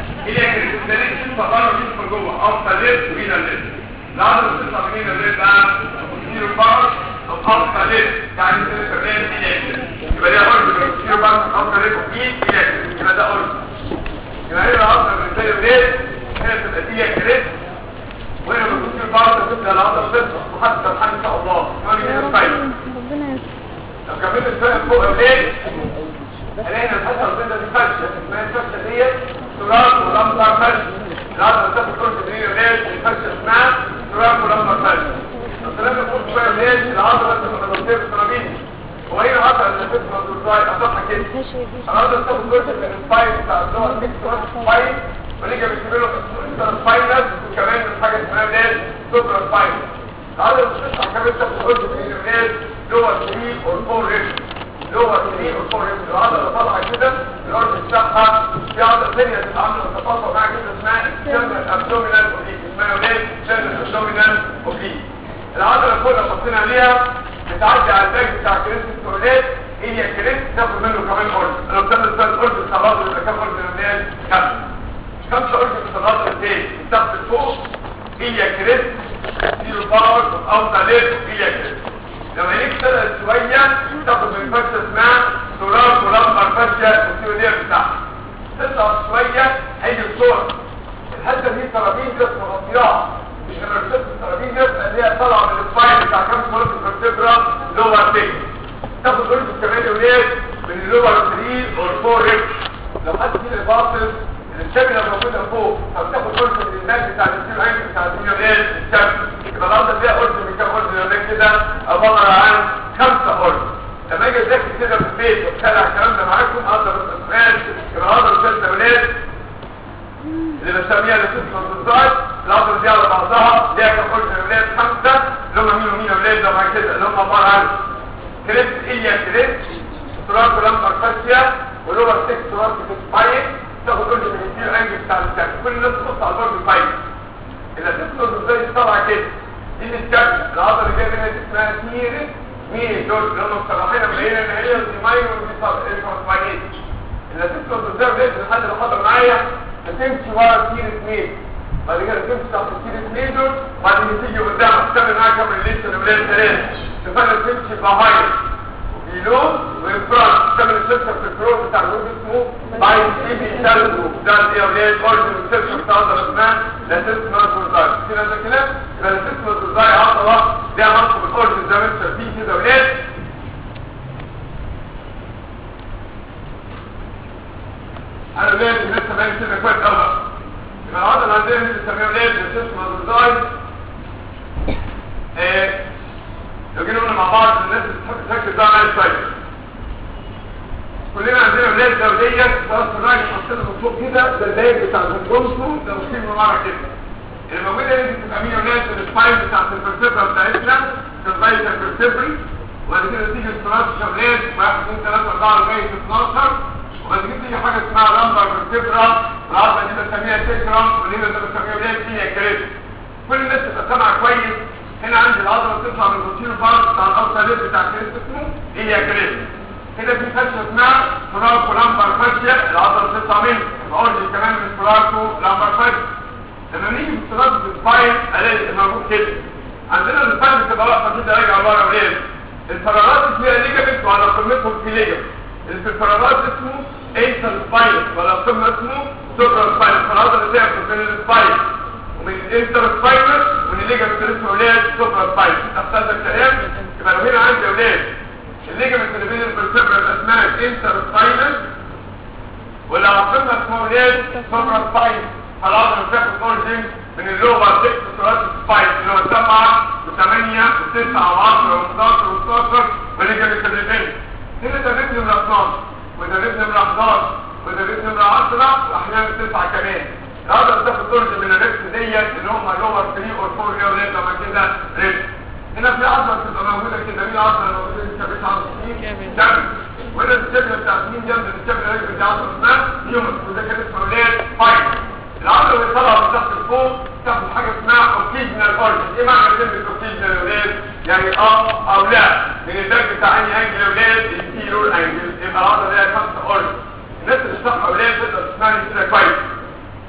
الى كريستالين تشوفها بره وتشوفها جوه اوطى ليف ومينا ليف العضله اللي بتطلع من مينا ليف بقى بوستيرو بار او اوطى ليف يعني كده كمان الى يبقى ده اورج بوستيرو بار اوطى ليف ومين الى يبقى ده اورج يبقى هنا العضله اللي بتطلع ليف هنا تبقى دي كريست وهنا بوستيرو بار تبدا العضله تطلع وحتى ان شاء الله يعني يا كده رب فايده ربنا يستر لو كملت الفرق فوق الليل هلاقينا الحته البيضاء دي فرشه اسمها الفرشه ديت تراب ولمبر فرشه العضله بتاخد كل دقيقه الليل الفرشه اسمها تراب ولمبر فرشه لو طلعنا فوق شويه الليل العضله بتبقى مدوسيه بالترابين وهي العضله اللي بتبقى مدوسيه اصحى كده ماشي يا بيش العضله بتاخد جزء من السباين بتاع اللي هو السكتور سباين ونيجي بنعمله انتر سباينس وكمان من حاجه اسمها ليل سوبر سباينس العضله بتطلع كمان تاخد جزء من الليل لور 3 اور 4 ريبس لور 3 اور 4 ريبس العضله طالعه كده الارض بتاعها في عضله ثانيه بتتعامل وتتفاصل معاها كده اسمها اكسترنال ابدومينال اوبليك اسمها ليه اكسترنال ابدومينال اوبليك العضله فوق لو بصينا عليها بتعدي على الباك بتاع كريست التورنيت هي كريست تاخد منه كمان اورد لو بتاخد الثلاث اورد بتاع العضله يبقى كام اورد من الناس خمسه مش خمسه اورد بتاع العضله ازاي بتاخد فوق هي كريست زيرو باور او تاليت هي كريست لما يجي تلقى شويه تاخد من فرشه اسمها تراب ولمبر فرشه السيوليه بتاعها تطلع شويه هيجي الصوره الحته دي ترابين جت مغطياها مش لما رسمت الترابين جت اللي هي طالعه من السباين بتاع كام صوره الفرتبرا لور تيك تاخد دول كمان ولاد من اللور 3 اور 4 ريبس لو حد فيه باصص الشكل اللي موجوده فوق فبتاخد قرص من المال بتاع السيل عين بتاع الدنيا ولاد الشكل يبقى الارض فيها قرص من كام قرص من كده عباره عن خمسه قرص لما اجي اذاكر كده في البيت واتكلم على الكلام ده معاكم اقدر اسال يبقى اقدر اسال اولاد اللي بسميها الاسم الضاد العضله دي على بعضها ليها كم قرص من اولاد خمسه اللي هم مين ومين اولاد ده مع كده اللي هم عباره عن كريبت إليا كريبت تراب لمبر فاشيا ولور 6 تراب في سباين تاخد كل من الكيلو انجل بتاع الكتاب كل الناس تبص على البرد الفايد اذا تبص ازاي طالعه كده دي الكتاب العضله اللي جايه منها دي اسمها ميري ميري دول اللي هم مصطلحين ملايين ان هي الديماين والسباين اذا تبص ازاي لازم لحد اللي حضر معايا هتمشي ورا سيرة ميل بعد كده تمشي تحت سيرة ميل وبعد كده تيجي قدامك تكمل معاك كام الليست الاولاد ثلاثه تفضل تمشي بهايد بيلو وانفرانت تعمل السلسله في الفروع بتاع الويب اسمه باي سي بي سالبو ده اللي هي ولاد اورجن السلسله بتاع الرسمان لاسيس ماركوزاي كده ده كده يبقى لاسيس ماركوزاي عضله ليها منصب الاورجن زي ما انت شايفين كده ولاد انا ولاد لسه باين كده كويس قوي يبقى العضله اللي عندنا اللي بنسميها ولاد لاسيس ماركوزاي ايه لو جينا قلنا مع بعض الناس اللي بتحب تركز ده معايا شويه كلنا عندنا ولاد دوليه خلاص الراجل حطينا من فوق كده ده الباقي بتاع الجونسو ده مصيب مرة كده اللي موجوده دي بتبقى مين ولاد السباين بتاعت الفرتبرا بتاعتنا كالبايت الفرتبري وبعد كده تيجي الصلاه شغال 1 2 3 4 لغايه 12 وبعد كده تيجي حاجه اسمها لمبر فرتبرا العظمه دي بنسميها سيكرام والليله ده بنسميها ولاد فيها كريت كل الناس تبقى سامعه كويس هنا عندي العضله بتطلع من الروتين بارت بتاع الاوتر ليب بتاع كريست اسمه هي كريست هنا في فاشيه اسمها فراكو لامبر فاشيه العضله بتطلع منه بقول كمان من فراكو لامبر فاشيه لما نيجي في الصلاه بالسباين الاقي موجود كده عندنا السباين بتبقى واقفه كده راجعه لورا وليه الفراغات اللي فيها ليجامنت وعلى قمتهم في ليجامنت اللي في الفراغات اسمه ايسر سباين ولا قمه اسمه سوبرا سباين الفراغات اللي فيها بين السباين ومن الانتر سباينس ومن الليجامنت اللي اسمه اولاد سوبرا سباينس تحت هذا الكلام يبقى لو هنا عندي اولاد الليجامنت اللي بين الفرتبرا اسمها الانتر سباينس ولو قمنا اسمه اولاد سوبرا سباينس خلاص انا بتاخد اورجن من اللغه 6 سورات سباينس اللي هو 7 و8 و9 و10 و11 و12 والليجامنت اللي بين هنا ده رتم نمره 12 وده رتم نمره 11 وده رتم نمره 10 واحيانا 9 كمان العضله بتاخد دورج من الريبس ديت اللي هم لور 3 اور 4 اللي ولاد لما كده ريبس هنا في عضله بتبقى موجوده كده مين عضله موجوده دي كبت عضله مين جنب وهنا الشكل بتاع مين جنب الشكل اللي بتاع عضله اسمها هيومن وده كان اسمه ولاد فايت العضله اللي طالعه من تحت لفوق تاخد حاجه اسمها اوكيجنال اورجن ايه معنى كلمه اوكيجنال ولاد يعني اه او لا من الدرج بتاع انهي انجل ولاد الكيلو انجل يبقى العضله ليها خمسه اورجن الناس اللي شرحها ولاد تقدر تسمعني كده كويس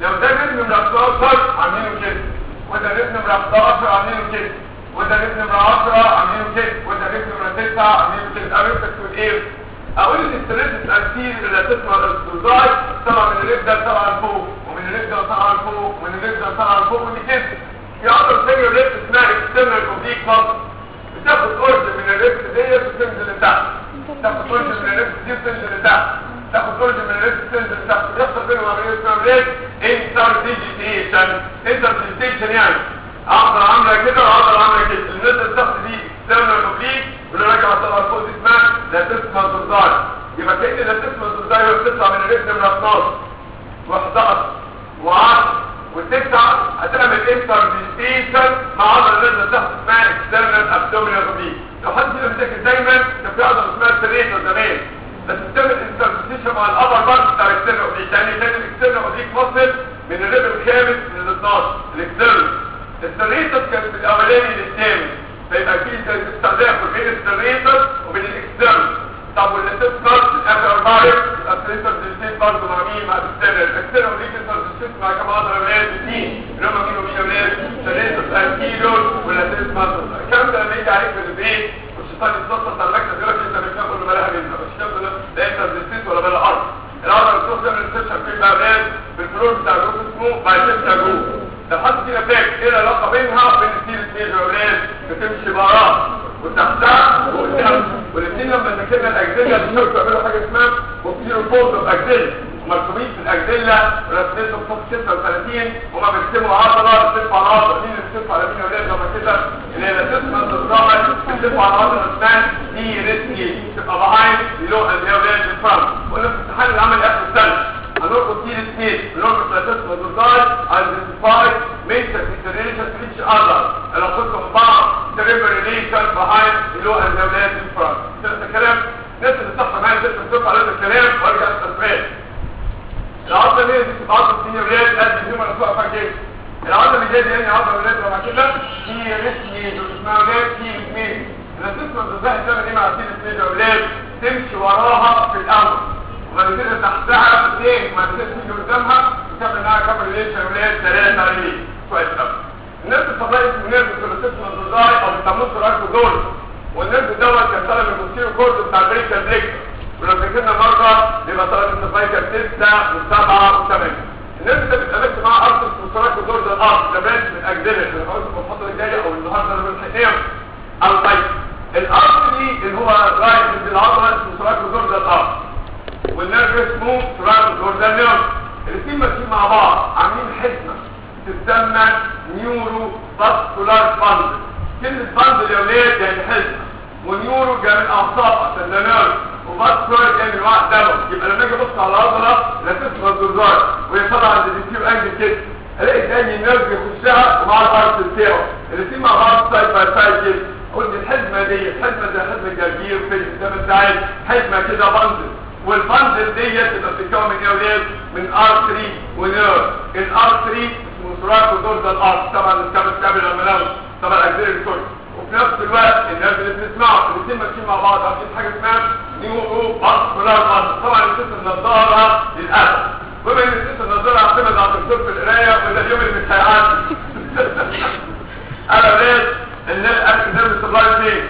نمرة 12 عاملينه كده وده ريت نمرة 11 عاملينه كده وده ريت نمرة 10 عاملينه كده وده ريت نمرة 9 عاملينه كده قريتك تقول ايه اقول ان الستريس الانتير اللي هتسمع الصداع طبعا من الريت ده طبعا فوق ومن الريت ده طبعا فوق ومن الريت ده طبعا فوق ودي كده في اقدر فيجر ريت اسمها اكسترنال اوبليك مصر بتاخد اورج من الريت ديت وتنزل لتحت تاخد اورج من الريت دي وتنزل لتحت تاخد اورج من الريت وتنزل لتحت يحصل بينهم عمليه اسمها ريت انتر ديجيتيشن انتر ديجيتيشن يعني اقدر عامله كده واقدر عامله كده الناس التحت دي اكسترنال اوبليك واللي راجعه طبعا فوق دي اسمها لا تسمى ضدار يبقى كأن لا تسمى ضدار بتطلع من الريت نمرة 12 و11 و10 و9 هتعمل انتر ديستيشن مع عضله الرجل تحت اسمها اكسترنال ابدومينال اوبليك لو حد فينا بيذاكر دايما كان في عضله اسمها التريتر زمان بس بتعمل انتر ديستيشن مع الابر بارت بتاع الاكسترنال اوبليك يعني كان الاكسترنال اوبليك مصل من الريت الخامس لل 12 الاكسترنال التريتر كان في الاولاني للثامن فيبقى في تداخل بين السريتر وبين الاكسترنال طب واللي تذكر اخر اربعه السريتر ديستيت برضه مع مين مع الاكسترنال الاكسترنال وديستيت ديستيت مع كم عضله اولاد اثنين اللي هم مين ومين اولاد سريتر انتيريور ولا تسمع الكلام ده لما يجي عليك في البيت والشيطان يتنطط على المكتب يقول لك انت مش فاهم ولا بالها منها مش فاهم ده لا انت ديستيت ولا بلا ارض العضله بتستخدم الانسيشن في الاولاد بالفلور بتاع الروس اسمه بايسيبتا جروب لو حد فينا فاكر ايه العلاقه بينها وبين السير اثنين الاولاد بتمشي براه وتحتها وقدام والاثنين لما ذاكرنا الاجزله بيشوفوا بيعملوا حاجه اسمها بوكسيرو فوز اوف اجزله مرسومين في الاجزله ورسمتهم في 36 هما بيرسموا عضله بترفع على عضله مين اللي بترفع على مين يا اولاد لما كده اللي هي تسمى الضغط بترفع على عضله اسمها دي ريسكي تبقى بهايند بيلو اللي هي اولاد الفرنس قلنا في الامتحان العملي اخر السنه هنربط دي الاثنين بنربط ثلاثة مضادات identify major deterioration to each other علاقتهم بعض cerebral relation behind below and the left in front ده الكلام الناس اللي صح معايا تقدر تشوف على هذا الكلام وارجع استفاد العضله دي بتبقى عضله السينيور ريد قد الهيومن اسوأ كده العضله اللي جايه يعني عضله ريد لما كده هي ريسمي اسمها ريد هي اثنين لما تسمع ازاي تعمل ايه مع السينيور ريد تمشي وراها في الاول وبعد كده تحتها اثنين وبعد كده تيجي قدامها وتعمل معاها كام ريليشن ولاد ثلاثه عليه كويس قوي الناس الطبيعي اسمه نيرف كولوسيشن الضراي او بيسموه سراكو دول والنيرف دوت كان طالب البوستيريو كورد بتاع البريكا بريك ولو ذاكرنا مره يبقى طالب السبايكا 6 و7 و8 النيرف ده بيتقابلش مع ارض اسمه سراكو دول ده الارض ده برانش من اجزله اللي هقول لكم الفتره الجايه او النهارده انا بنحكيها او طيب الارض دي اللي هو رايح من العضله اسمه سراكو دول ده الارض والنيرف اسمه تراب جوردان نيرف الاثنين ماشيين مع بعض عاملين حزمه تسمى نيورو فاسكولار باندل كلمه باندل يا ولاد يعني حزمه ونيورو جاي من اعصاب عشان ده نيرف وفاسكولار جاي من وعي دموي يبقى لما اجي ابص على العضله لا تسمى الجرزار وهي طالعه عند الديتيو انجل كده الاقي جاي نيرف يخشها ومع الارض بتاعه الاثنين مع بعض سايد باي سايد كده قلت الحزمه دي الحزمه زي حزمه الجرجير في زي ما انت عايز حزمه كده باندل والبندل ديت تبقى بتتكون من ايه ولاد من ارتري ونيرف الارتري اسمه سراكو دورزال ارت طبعا الكابل كابل الملاوي طبعا الاجزاء الكل وفي نفس الوقت النيرف اللي بنسمعه الاثنين ماشيين مع بعض عارفين حاجه اسمها نيورو باسكولار باندل طبعا الجسم النضاره للاسف بما ان الجسم النضاره اعتمد على الدكتور في القرايه وده اليوم اللي مش هيعدي انا ولاد النيرف سبلاي فين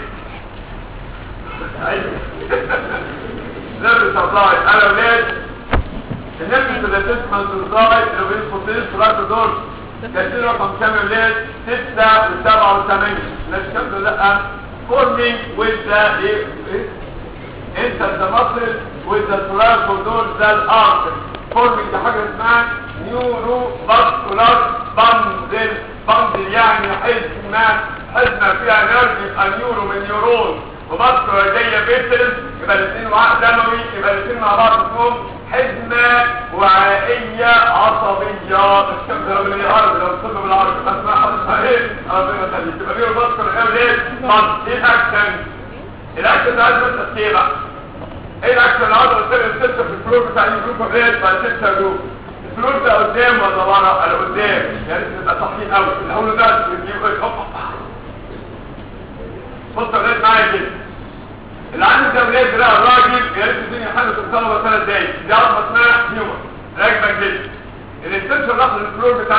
نرد سبلاي انا ولاد النرد ثلاثة منزوزاي اللي بين فوتين صلاة دول كاتين رقم كام يا ولاد ستة وسبعة وثمانية ناس كام دول لا forming with the ايه انت the muscle with the thoracic دول ده الارتر forming ده حاجة اسمها نيورو فاسكولار باندل باندل يعني حزمة حزمة فيها نيرف يبقى نيورو من نيورون وبصر جايه بيترز يبقى الاثنين وعاء دموي يبقى الاثنين مع بعض اسمهم حزمه وعائيه عصبيه مش كم ده بالعربي لو تصدق بالعربي اسمها حضرتها ايه ربنا يخليك يبقى ليه بصر غير ايه طب ايه الاكشن الاكشن ده عايز بس ايه بقى ايه الاكشن اللي عاوز اصير السته في الفلور بتاع الجروب ريت بعد سته جروب الفلور ده قدام ولا ورا انا قدام يعني تبقى صحيح قوي الاول ده بيجيب ايه بص يا ولاد معايا كده اللي عنده ده ولاد ده الراجل يا ريت الدنيا حلت الطلبه ثلاث دقايق دي عظمه اسمها هيومن راكبه كده الاستنشن داخل الفلور بتاع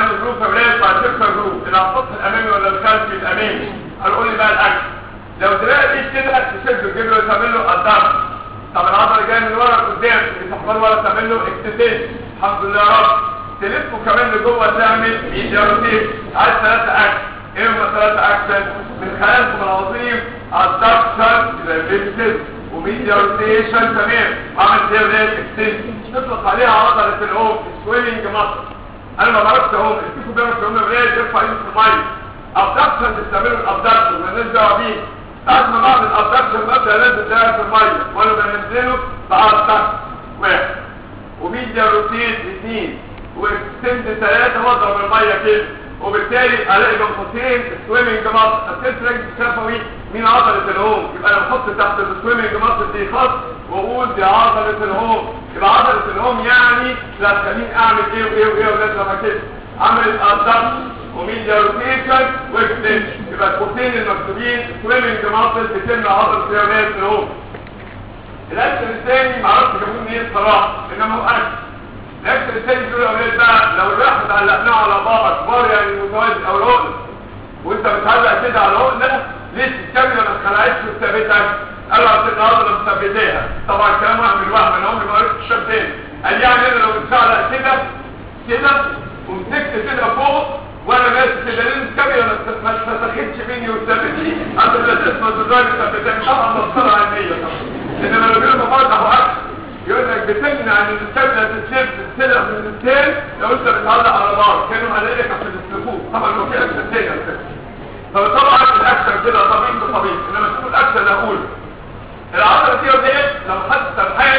على السطح الامامي ولا الخلفي الامامي هنقول لي بقى الاكل لو دراعي دي كده تشد تجيب له تعمل له الضغط طب العضله جايه من ورا لقدام تحمل ورا تعمل له اكتتين الحمد لله يا رب تلفه كمان لجوه تعمل ايديا روتيت عايز ثلاثه اكل ايه هم ثلاثه اكشن من خيالكم العظيم الدكشن الى الفيكتس وميديا روتيشن تمام عمل زي ولاد اكستنشن تطلق عليها عضله الهوم سويلنج مصر انا ما بعرفش اهو اديكم بيعرف هم ولاد يرفع ايده في الميه ابدكشن بيستعملوا الابدكشن مالناش دعوه بيه بعد ما بعمل الابدكشن ببدا انزل ده في الميه وانا بنزله بقطع واحد وميديا روتيت اثنين واكستند ثلاثه واضرب الميه كده وبالتالي الاقي جنبتين سويمنج ماسل اساس رجل شفوي مين عضله الهوم يبقى انا بحط تحت السويمنج ماسل دي خط واقول دي عضله الهوم يبقى عضله الهوم يعني لا تخليني اعمل ايه وايه وايه ولازم ابقى كده اعمل الادكشن وميديا روتيشن واكستنشن يبقى الكوتين المكتوبين سويمنج ماسل بتمنع عضله الهوم الهوم الاكشن الثاني معرفش جابوه منين الصراحه انما هو اكشن الاكشن الثاني دول اولاد بقى لو الواحد علقناه على بابا كبار يعني متوازي او العقله وانت بتعلق كده على العقله ليه الكاميرا ما اتخلعتش وثبتك قالوا عشان النهارده مثبتاها طبعا كلام وهم الوهم انا عمري ما قريت الشاب تاني قال يعني انا لو بتعلق كده كده ومسكت كده فوق وانا ماسك كده لان الكاميرا ما اتفسختش مني وثبتني عشان لا تسمع الزرار ثبتني طبعا مصدر علميه طبعا انما لو جينا مفرح واكشن يقول لك بتمنع ان الكاميرا تتشف تتسلق من التاني لو انت بتعلق على بار كانوا عليك عشان يسلكوه طبعا لو في اكشن تاني على فكره فطبعا الاكشن كده طبيب بطبيب انما تقول اكشن اقول العضله دي وديت لو حد سرحان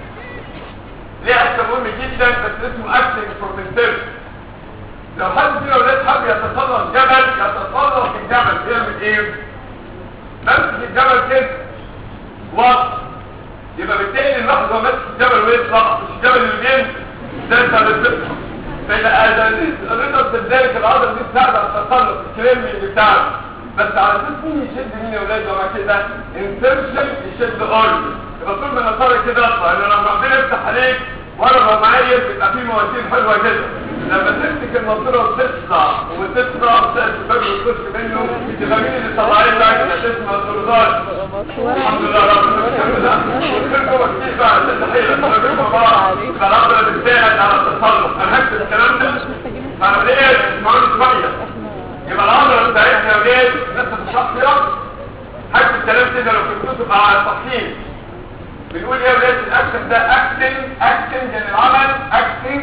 ليها اكشن مهم جدا بس اسمه اكشن فورمنتيف لو حد فينا ولاد حب يتسلق جبل يتسلق الجبل بيعمل ايه؟ ماسك الجبل كده وقت يبقى بالتالي الواحد هو ماسك الجبل ويطلع مش الجبل اللي بينزل ده انت بتطلع فإذا قدرت تدارك العضلة دي تساعد على التسلق الكريمي بتاعنا بس على اساس مين يشد مين يا ولاد وما كده انسرشن يشد اورج يبقى طول ما انا طالع كده اطلع لان لما ربنا يفتح عليك وانا لو معايا بيبقى في مواسير حلوه كده لما تمسك المنطقه وتطلع وتطلع وتقفل الباب وتخش منه تبقى مين اللي طلعين لك تسمع الطردات الحمد لله رب العالمين وتخرجوا كتير بقى تحيه تخرجوا بعض فالعضله بتساعد على التسلق انا هكتب الكلام ده فانا ليه اسمعوني شويه يبقى العضله بتاعتنا يا ولاد الناس الشخصيه هكتب الكلام كده لو كنتوا تبقى على التصحيح بنقول ايه يا ولاد الاكشن ده اكتنج اكتنج يعني العمل اكتنج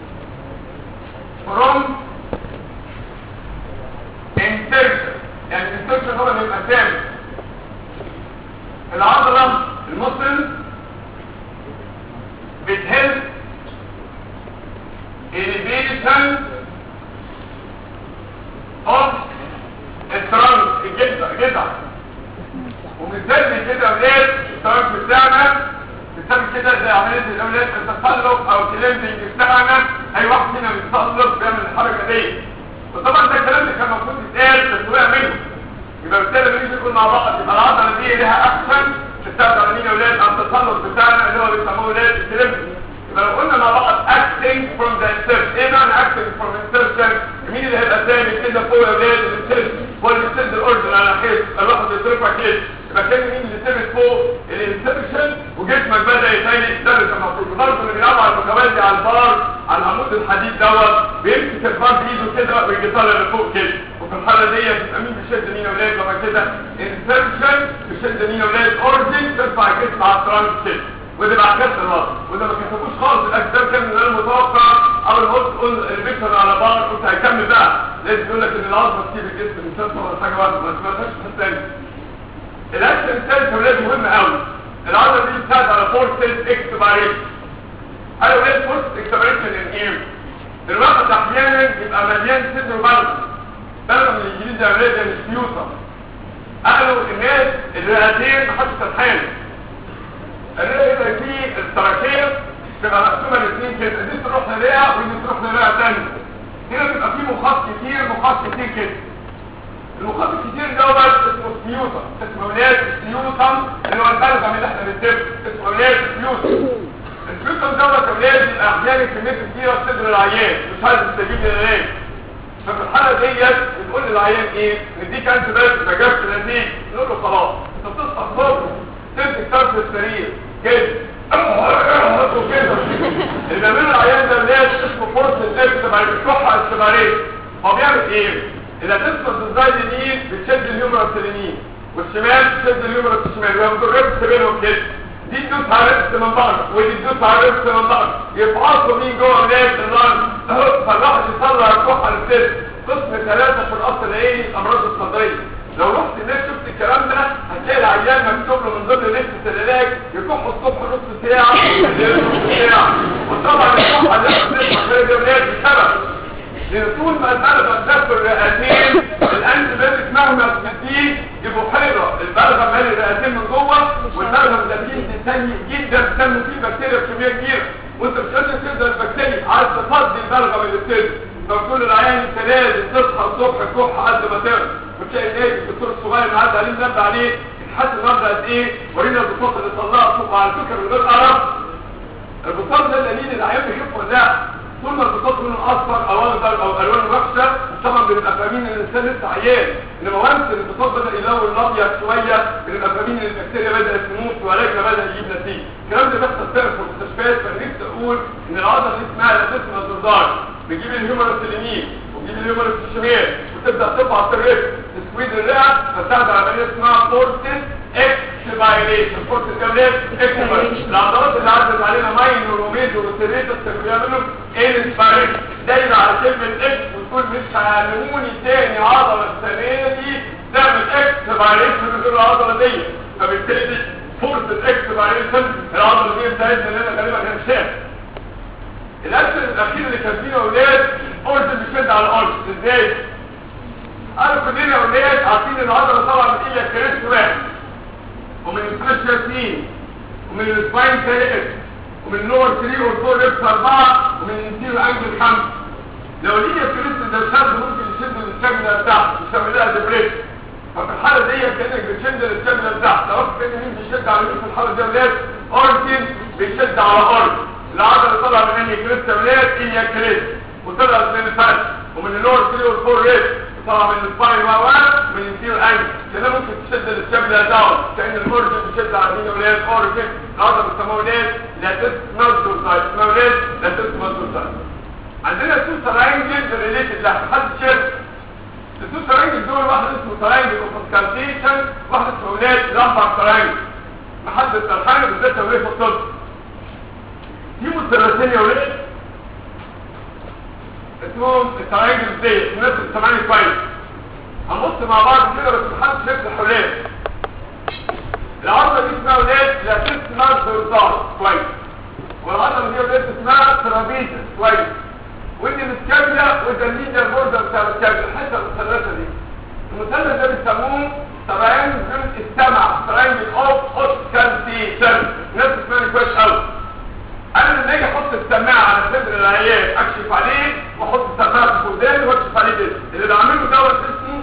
from insertion يعني insertion هو اللي يبقى ثابت العضلة المصل بتهل elevation of الترانس الجدع جدع ومثال كده ولاد الترانس بتاعنا مثال كده زي عملية الأولاد التسلق أو كليمتنج بتاعنا أي واحد فينا بيتسلق بيعمل الحركة دي وطبعا ده الكلام اللي كان المفروض يتقال بس وقع منه يبقى بالتالي بنيجي نقول مع بعض يبقى العضلة دي ليها أحسن تستخدم على مين يا ولاد التسلق بتاعنا اللي هو بيسموه ولاد الكليمتنج يبقى لو قلنا مع بعض acting from the insert ايه معنى acting from insertion مين اللي هيبقى ثابت كده فوق يا ولاد الانسرت هو اللي بيسد الاوردن على حيث الواحد بيترفع كده يبقى كان مين اللي ثابت فوق الانسرشن وجسمك بدا يتهيئ يشتغل كما المفروض برضه اللي بيلعب على المتوازي على البار على العمود الحديد دوت بيمسك البار بايده كده ويجي طالع لفوق كده وفي الحاله دي بيبقى مين بيشد مين يا ولاد لما كده انسرشن بيشد مين يا ولاد اورجن ترفع الجسم على الترانس كده وده بعد كسر الوضع وده ما كتبوش خالص الاجسام كان من غير متوقع اول ما قلت قول البيكتر على بعض قلت هيكمل بقى لازم يقول لك ان العظمه تسيب الجسم من شرط ولا حاجه واحده ما سمعتهاش في الثاني الاكشن الثالث يا ولاد مهم قوي العضله دي بتساعد على فورس اكسبيريشن ايوه ايه فورس اكسبيريشن ان ايه الوقت احيانا يبقى مليان صدر وبلغم بلغم من الانجليزي يا ولاد يعني سبيوتر قالوا الناس الرئتين محدش تتحامل الرئة في التراكيب تبقى مقسومة الاثنين كده دي تروح لرئة ودي تروح لرئة تانية هنا بيبقى في مخاط كتير مخاط كتير كده المخاط الكتير ده بس اسمه سبيوتم اسمه ولاد سبيوتم اللي هو البلغم اللي احنا بنتبه اسمه ولاد سبيوتم السبيوتم دوت ولاد احيانا كمية كتيرة في صدر العيان مش عايز تستجيب للعلاج ففي الحالة ديت بتقول للعيان ايه نديك انت بس ما جابش نتيجه نقول له خلاص انت بتصحى الصبح تمسك طرف السرير كده وكده اللي بيعمله العيان ده الناس اسمه فورس النفس تبع الكحه السباريه هو بيعمل ايه؟ اذا تسقط ازاي اليمين بتشد اليومرس اليمين والشمال بتشد اليومرس الشمال ويبقى الربس بينهم كده دي تدوس على ربس من بره ودي تدوس على ربس من بره يفعصوا مين جوه الناس النار فالواحد يطلع الكحه للست قسم ثلاثه في الاصل العيني الامراض الصدريه لو رحت هناك شفت الكلام ده هتلاقي العيان مكتوب له من ضمن نفس العلاج يكح الصبح نص ساعه بالليل نص ساعه وطبعا الكحه اللي احنا بنسمع فيها دي ولاد بسبب لان طول ما البلغم ده في الرئتين الانتي بيوتيك مهما تديه يبقوا حيره البلغم مالي الرئتين من جوه والبلغم ده فيه سيء جدا بتنمو فيه بكتيريا بكميه كبيره وانت مش قادر تقدر البكتيريا عايز تفضي البلغم اللي بتنزل فبتقول للعيان انت لازم تصحى الصبح كح قد ما تقدر وتلاقي الناس الدكتور الصغير اللي عدى عليه نبه عليه اتحس النهارده قد ايه ورينا البساط اللي طلعها فوق على فكره من غير قرف البساط ده دليل العيان بيشوف ولا لا طول ما البساط لونه اصفر او اخضر او الوان وحشه طبعا بنبقى فاهمين ان الانسان لسه عيان انما وانس البساط بدا يلون الابيض شويه بنبقى فاهمين ان البكتيريا بدات تموت وعلاجها بدا يجيب نتيجه الكلام ده بيحصل فعلا في المستشفيات فنفسي اقول ان العضله دي اسمها لاتسما الزرزار بيجيب الهيومرس اليمين وبيجيب الهيومرس الشمال وتبدا تبعت الريف تسويد الرئه فتعمل عمليه اسمها فورتس اكسبايريشن فورتس كاملات اكسبايريشن العضلات اللي عدت علينا ماينور وميجور وسيريتس كانوا بيعملوا انسبايريشن دايما على كلمه اكس وتقول مش هيعلموني تاني عضله السنه دي تعمل اكسبايريشن من غير العضله دي فبالتالي فورتس اكسبايريشن العضله دي بتاعتنا اللي انا غالبا هنشاف الاكشن الاخير اللي كان فيه اولاد قلت بيشد على الارض ازاي قالوا كلنا اولاد عارفين ان العضله طبعا من ايدك كريست واحد ومن الفريش اثنين ومن السباين ثلاثه ومن اللور 3 والفور ريبس اربعه ومن الانتيرو انجل خمسه لو ليه كريست ده شد ممكن يشد الكاميرا بتاعته يسمى لها ديبريشن ففي الحاله دي كانك بتشد الكاميرا بتاعته لو كان مين بيشد على مين في الحاله دي اولاد اورتين بيشد على اورتين العضله طلع من انهي كريست اولاد ايليا كريست وطلعت من الفرد ومن اللور 3 والفور ريبس طبعا من السباين و من الانتيرو انجل كده ممكن تشد الشبلة داون كأن الاورجن بيشد على مين اولاد اورجن العضله بيسموها اولاد لاتس مازدور سايت اسمها اولاد لاتس مازدور سايت عندنا تو ترانجل ريليتد لها حد شاف التو ترانجل دول واحد اسمه ترانجل اوف واحد اسمه اولاد لامبر ترانجل محدد الحاجه بالذات اولاد في الطب دي مثلثين يا اولاد اسمهم الترانجل دي الناس السمعني كويس هنبص مع بعض كده بس محدش شكل حلال العضله دي اسمها اولاد لا تسمى دورزال كويس والعضله دي اولاد اسمها ترابيزا كويس ودي الاسكابيا وده الليدر بوردر بتاع الاسكابيا الحته المثلثه دي المثلث ده بيسموه ترانجل السمع ترانجل اوف اوسكالتيشن الناس اسمها كويس قوي انا لما اجي احط السماعه على صدر العيان اكشف عليه واحط السماعه في وداني واكشف عليه كده اللي بعمله دوت اسمه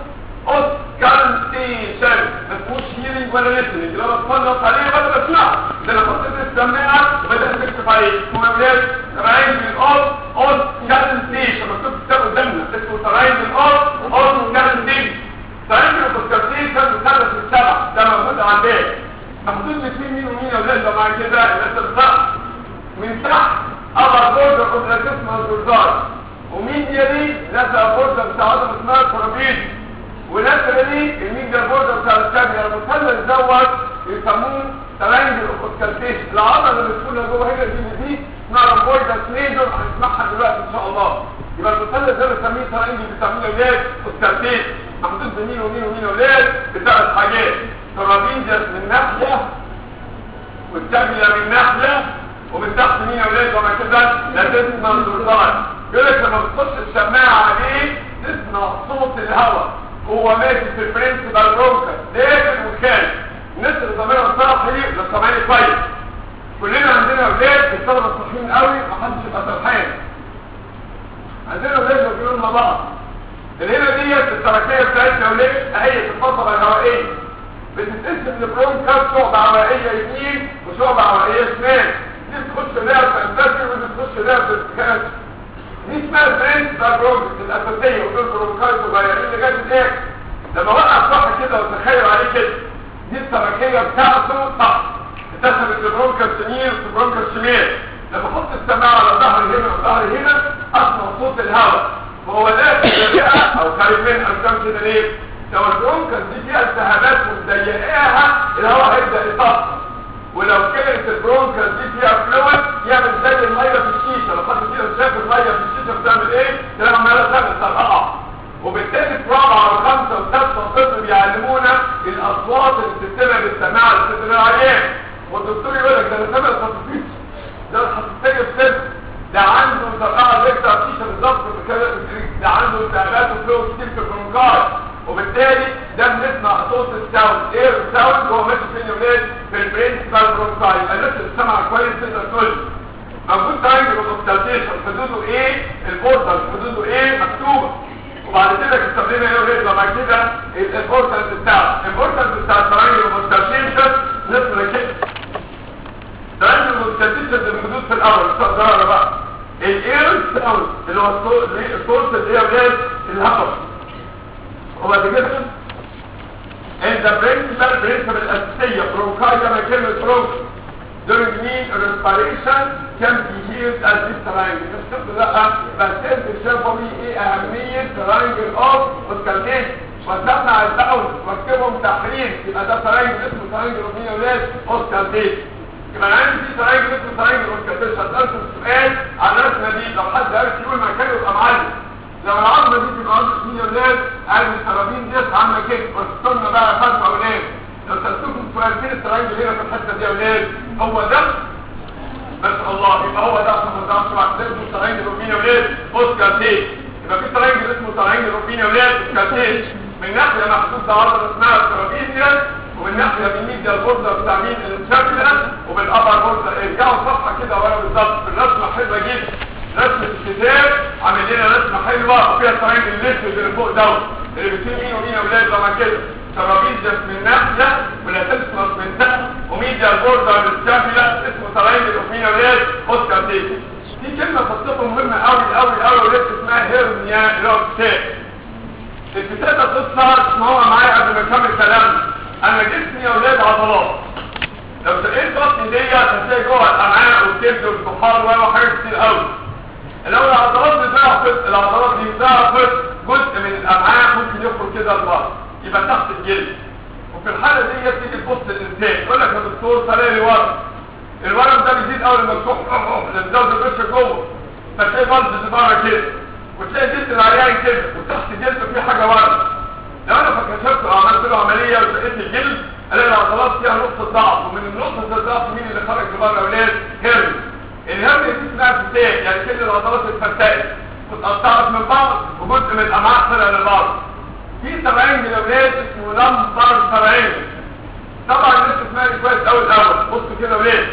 اوسكالتيشن ما اسموش هيرنج ولا ليسننج لما بتفرج عليه بدل اسمعه ده انا احط السماعه وبدات اكشف عليه اسمه اولاد تراينجل اوف اوسكالتيشن مكتوب في الكتاب قدامنا اسمه تراينجل اوف اوسكالتيشن تراينجل اوسكالتيشن مثلث السبع ده موجود عندنا محدود بين مين ومين يا ولاد لو مع كده الناس الصح من تحت ابر بوردر اوف اسمها الزرزار ومين يلي نفس بوردر بتاع عضله اسمها الترابيز ونفس يلي الميديا بوردر بتاع الكابيا المثلث دوت يسموه ترانجل اوف اوسكالتيشن العضله اللي بتكون جوه هنا دي دي اسمها رامبويدس ميجور هنسمعها دلوقتي ان شاء الله يبقى المثلث ده بنسميه ترانجل بنسميه اولاد اوسكالتيشن محدود بين مين ومين ومين اولاد بثلاث حاجات ترابيزيس من ناحيه والكابيا من ناحيه ومن تحت مين يا ولاد وما كده لا تسمع الزرزار يقول لك لما بتخش السماعه عليه تسمع صوت الهواء هو ماشي في البرنسبال روكر داخل وخارج الناس اللي ضميرها صاحي لا سامعني كويس كلنا عندنا اولاد الطلبه صاحيين قوي ما حدش يبقى سرحان عندنا اولاد بيقولوا مع بعض الهنا ديت التركيه بتاعتنا اولاد اهي في الفصله الهوائيه بتتقسم لبرونكاس شعبة هوائية يمين وشعبة هوائية شمال دي تخش لها في انتاجي ودي تخش لها في الكاس دي اسمها برنسبال برونكس الاساسيه ودول برونكايت صغيرين لغايه الاخر لما وقف واحد كده وتخيل عليه كده دي السمكيه بتاعته صح اتسمت البرونكا اليمين والبرونكا الشمال لما احط السماعه على ظهر هنا وظهر هنا اسمع صوت الهواء وهو داخل الرئه او خارج منها قدام كده ليه؟ لو البرونكا دي فيها التهابات ومضيقاها الهواء هيبدا يطفي ولو كانت البرونكا دي فيها فلويد يعمل زي الميه في الشيشه لو حد كده شاف الميه في الشيشه بتعمل ايه؟ تلاقي عماله تعمل ترقع وبالتالي في رابعه وخمسه وسادسه وسته بيعلمونا الاصوات اللي بتتبع بالسماعه اللي بتتبع العيان والدكتور يقول لك ده انا سامع الخطوطيش ده الخطوطيه بسبب ده عنده ترقعه زي بتاع الشيشه بالظبط في كده ده عنده التهابات وفلويد كتير في البرونكاي وبالتالي ده بنسمع صوت الساوند اير ساوند وهو ماشي في اليونان في البرنسبال برونكاي يبقى الناس اللي سامعه كويس تقدر تقول موجود تايمر اوبستالتيشن حدوده ايه البورتال حدوده ايه مكتوبه وبعد كده استخدمنا ايه وريد لما كده الامبورتنس بتاعه الامبورتنس بتاع التراينجل اوبستالتيشن نسمع كده تراينجل اوبستالتيشن الحدود في الاول استخدمنا بقى الاير ساوند اللي هو الصوت اللي هي ولاد الهواء وبعد كده انت برنسبل برنسبل الاساسيه برونكاي لما كلمه برونك during mean respiration can be used as this triangle مش كده لا بس انت شايفوا لي ايه اهميه triangle of oscillation وسمع الدعوه واكتبهم تحرير يبقى ده triangle اسمه triangle of مين ولاد oscillation يبقى انا عندي في triangle اسمه triangle oscillation هسألكم سؤال على الرسمه دي لو حد عرف يقول مكانه يبقى معلم لو العظمه دي تبقى عظمه مين يا ولاد قال السرابين ديت عامله كده واستنى بقى فتره ولاد لو سالتكم سؤال فين التراينجل هنا في الحته دي يا ولاد هو ده ما شاء الله يبقى هو ده عشان ده عشان اسمه تراينجل روبين يا ولاد اوسكارتيش يبقى في تراينجل اسمه تراينجل روبين يا ولاد اوسكارتيش من ناحيه محسوب ده عضله اسمها السرابين ديت ومن ناحيه اليمين ده البوردر بتاع مين الشكل وبالابر بوردر ارجعوا صفحه كده ورا بالظبط الرسمه حلوه جدا رسمة الكتاب عامل لنا رسمة حلوة وفيها الطريق الليست اللي فوق دوت اللي بتقول مين ومين يا ولاد لما كده ترابيزة من ناحية ولا تسمس من تحت وميديا البوردر الشاملة اسمه طريق ومين يا ولاد اوسكار دي دي كلمة خاصة مهمة قوي قوي قوي ولاد اسمها هيرنيا اللي هو الكتاب الكتاب ده قصة ما هو معايا قبل ما نكمل كلامنا انا جسمي يا ولاد عضلات لو سقيت بطني ديت هتلاقي جوه الامعاء والكبد والطحال وحاجات كتير قوي لو العضلات دي ضعفت العضلات دي ضعفت جزء من الامعاء ممكن يخرج كده لبره يبقى تحت الجلد وفي الحاله دي تيجي تبص للانسان يقول لك يا دكتور طلع لي ورم الورم ده بيزيد اول ما تروح للزوج الرش جوه فتلاقي بلد بره كده وتلاقي جلد العيان كده وتحت جلده في حاجه ورم لو انا فكشفت وعملت له عمليه وسقيت الجلد الاقي العضلات فيها نقطه ضعف ومن النقطه الضعف مين اللي خرج لبره يا اولاد هرم الهرم دي اسمها فتاة يعني كل العضلات اتفتقت واتقطعت من بعض وجزء من الامعاء طلع لبعض في سبعين من الاولاد اسمه لمبر سبعين طبعا الناس اسمها كويس قوي الاول بصوا كده ولاد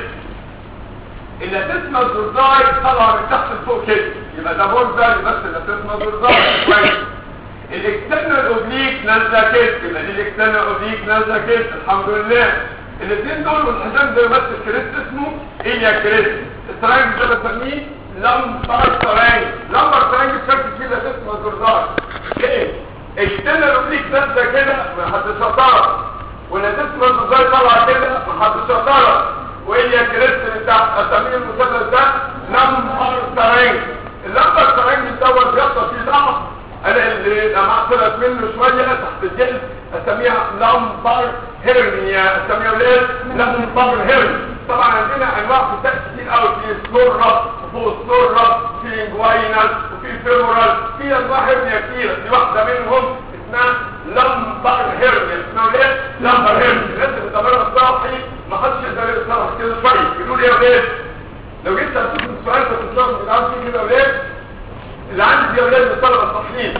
اللي هتسمى الزرزاي طالعه من تحت لفوق كده يبقى ده بورزاي بس اللي هتسمى الزرزاي كويس الاكسترنال اوبليك نازله كده يبقى دي الاكسترنال اوبليك نازله كده الحمد لله الاثنين دول والحزام ده بس الكريست اسمه ايليا كريست الترانج ده بسميه لمبر ترانج لمبر ترانج الشكل فيه ده اسمه زرزار ايه اكسترنال اوبليك نازله كده ما حدش شطاره ولا تسمى الزرزار طالعه كده ما حدش شطاره وايليا كريست من تحت اسميه المثلث ده لمبر ترانج اللمبر ترانج دوت بيحصل فيه ضعف انا اللي الامعاء طلعت منه شويه تحت الجلد اسميها لمبر هيرنيا اسميها ايه لمبر هيرن طبعا عندنا انواع فتاة كتير قوي في سلورا وفوق سلورا في انجوينال وفي فيمورال في انواع هيرنيا كتير دي واحده منهم اسمها لمبر هيرنيا اسمها ايه لمبر هيرنيا الناس اللي بتعملها الصاحي ما حدش يقدر يتصرف كده شويه يقولوا لي يا ولاد لو جيت سالتكم السؤال ده في الشهر بتاع كده يا ولاد اللي عندي يا ولاد الطلبه الصحيين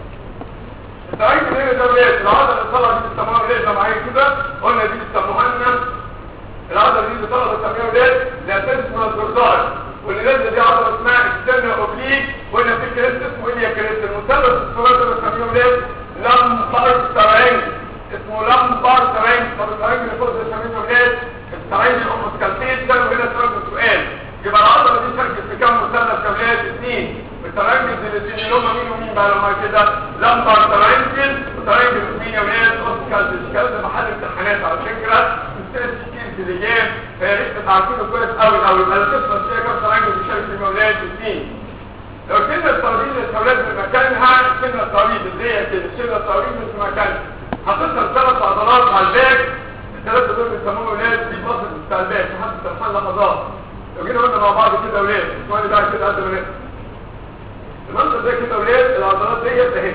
انت عايز ايه ده ولاد العضله الطلبه دي بيسموها ولاد ده معايا كده قلنا دي بيسموها لنا العضله دي الطلبه بيسموها ولاد لا تسمى الزرزار واللي نازله دي عضله اسمها اكسترنال اوبليك وقلنا في كريست اسمه ايه يا كريست المثلث الصغير ده بيسموه ولاد لمبر ترانج اسمه لمبر ترانج طب الترانج اللي فوق ده بيسموه ولاد الترانج الاومسكالتيز ده هنا سؤال سؤال يبقى العضله دي شاركت في كام مثلث يا ولاد اثنين الترانج الاثنين اللي هم مين ومين بقى لما كده لمبر ترانجل وترانجل مين يا ولاد اوسكار ديسكال ده محل امتحانات على فكره مستند كتير في اللجان فيا ريت تعرفينه كويس قوي قوي يبقى القصه فيها كام ترانجل بيشارك في مولاد الاثنين لو شلنا الترابيز التولاد من مكانها شلنا الترابيز اللي هي كده شلنا الترابيز من مكانها هتظهر ثلاث عضلات على الباك الثلاثه دول بيسموهم ولاد دي بصل بتاع الباك لحد ترحل لحظات لو جينا قلنا مع بعض كده ولاد اسمعني بقى كده قد ما نقدر المنظر ده كده ولاد العضلات ديت اهي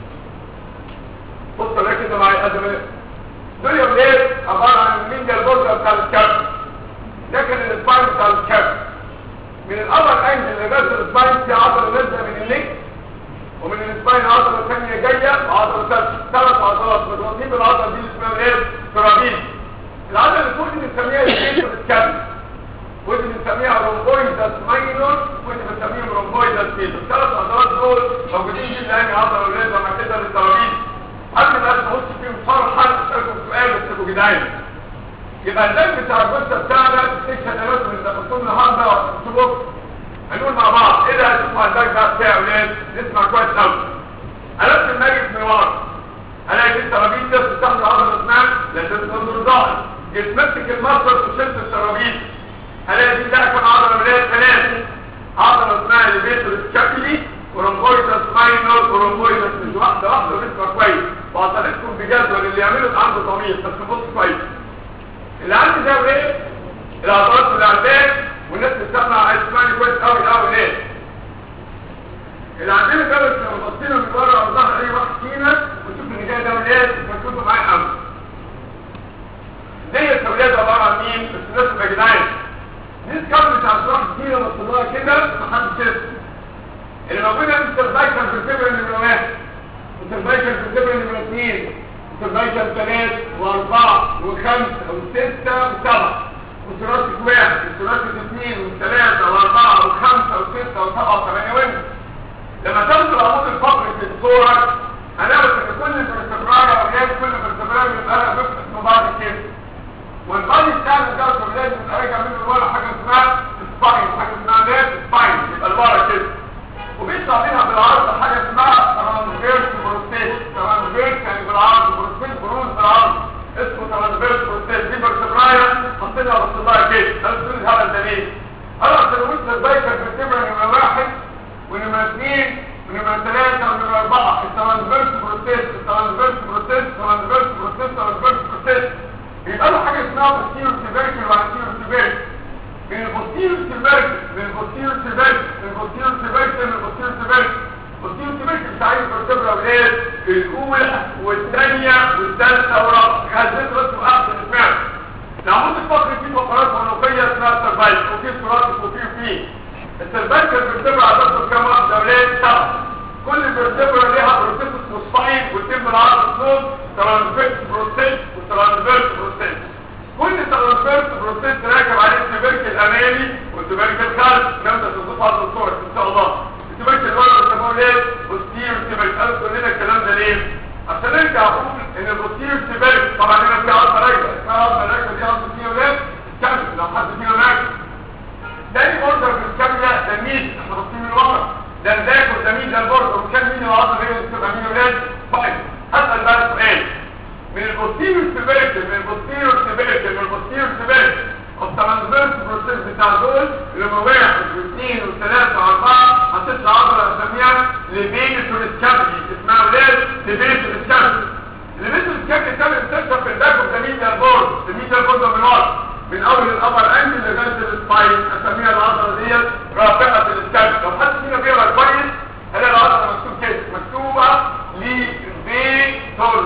بص ده كده معايا قد ما نقدر دول يا ولاد عباره عن المينجا البودره بتاع الكابس ده كان السباين بتاع الكابس من الابر انجل لغايه السباين في عضله نازله من النك ومن السباين عضله ثانيه جايه وعضله ثالثه ثلاث عضلات متوصلين بالعضله دي اللي اسمها ايه ترابيز العضله اللي فوق دي بنسميها الجيش بالكابس ودي بنسميها رومبويدس ماينور ودي بنسميهم رومبويدس ميجور الثلاث عضلات دول موجودين في الان عضله ولاد لما كده للترابيز قبل ما نخش فيهم فرحا اسالكم سؤال بس جدعان يبقى الدم بتاع الجثه بتاعنا السكشن الرسم اللي دخلتوه النهارده وهتكتبوه هنقول مع بعض ايه ده هتسمع الدم بقى بتاعي يا ولاد نسمع كويس قوي قلبت الميت من ورا الاقي في الترابيز ده بتستخدم عضله اسمها لازم ظاهر يتمسك المصدر وشلت الترابيز هلاقي دي ده كم عضله ولاد ثلاثه عضله اسمها الليفيتور سكابيلي ورومبويدس ماينور ورومبويدس مش واحده واحده ونسمع كويس وعطلتكم بجدول اللي يعمله عنده ضمير بس نبص كويس اللي عندي ده ايه العضلات اللي عندك والناس بتسمع اسمعني كويس قوي قوي ليه اللي عندنا ده بس لو بصينا من بره على ظهر اي واحد فينا ونشوف ان جاي ده ولاد فتشوفوا معايا قوي دي الولاد عباره عن مين بس الناس يا جدعان دي الكام بتاع واحد فينا بصيناها كده محدش يسمع اللي موجوده في السيرفايكال في الفبر نمره واحد السيرفايكال في الفبر نمره اثنين السيرفايكال ثلاث واربعة وخمسة وستة وسبعة وثلاثة واحد وثلاثة اثنين وثلاثة واربعة وخمسة وستة وسبعة وثمانية وانت لما تنزل العمود الفقري في الصورة هنعرف ان كل فرتبراية اولاد كل فرتبراية بيبقى لها بيبقى اسمه بعض كده والبادي بتاعنا ده الولاد بيبقى راجع منه لورا حاجة اسمها سباين حاجة اسمها لاب سباين يبقى لورا كده وبيطلع منها بالعرض حاجة اسمها ترانسفيرس بروستيش ترانسفيرس يعني بالعرض بروستيش بروز بالعرض اسمه ترانسفيرس بروستيش دي برتبراية حطيتها بصداع كده ده بتقول الهبل ده ليه؟ انا سلويت البايكر بالتبرة نمرة واحد ونمرة اثنين ونمرة ثلاثة ونمرة أربعة الترانسفيرس بروستيش الترانسفيرس بروستيش الترانسفيرس بروستيش الترانسفيرس بروستيش بيبقى له حاجة اسمها بوستيرو سيفيركل وانتيرو سيفيركل من البوستيرو سيفيركل من البوستيرو سيفيركل من البوستيرو سيفيركل من البوستيرو سيفيركل البوستيرو سيفيركل بتاع الفرتبرا ولاد الأولى والثانية والثالثة والرابعة خزيت راسه أحسن اسمها العمود الفقري فيه فقرات عنقية اسمها السرفايف وفيه سراتك وفيه وفيه السرفايف الفرتبرا عددته كام واحدة ولاد سبعة كل فيرتبرا ليها بروسيس مصفين وتم العرض الصوت ترانسفيرس بروسيس وترانسفيرس بروسيس كل ترانسفيرس بروسيس راكب عليه السبيرك الامامي والسبيرك الخلف جامده تضيف على الصور ان شاء الله السبيرك اللي ورا بيسموه ليه بوستير سبيرك قالوا كلنا الكلام ده ليه عشان ارجع اقول ان البوستير سبيرك طبعا هنا في عضله راكبه اسمها عضله راكبه دي عضله فيها ولاد كامل لو حد فينا راكب تاني اوردر في الكامله ده مين احنا باصين من ورا ده الباك والزميل ده البورد وكان مين العضله هي بتبقى مين ولاد طيب هسال بقى سؤال من البوستيريور سيفيريتي من البوستيريور سيفيريتي من البوستيريور سيفيريتي الترانسفيرس بروسيس بتاع دول اللي هم واحد واثنين وثلاثة واربعة هتطلع عضلة اسميها ليبيتور سكابلي اسمها ولاد ليبيتور سكابلي الليبيتور سكابلي ده بتكتب في الباك اوف ذا ميديال بورد الميديال بورد من ورا من اول الابر انجل لغايه السباين اسميها العضله ديت رافعه السكابلي لو حد فينا بيقرا كويس هلاقي العضله مكتوب كده مكتوبه ليبيتور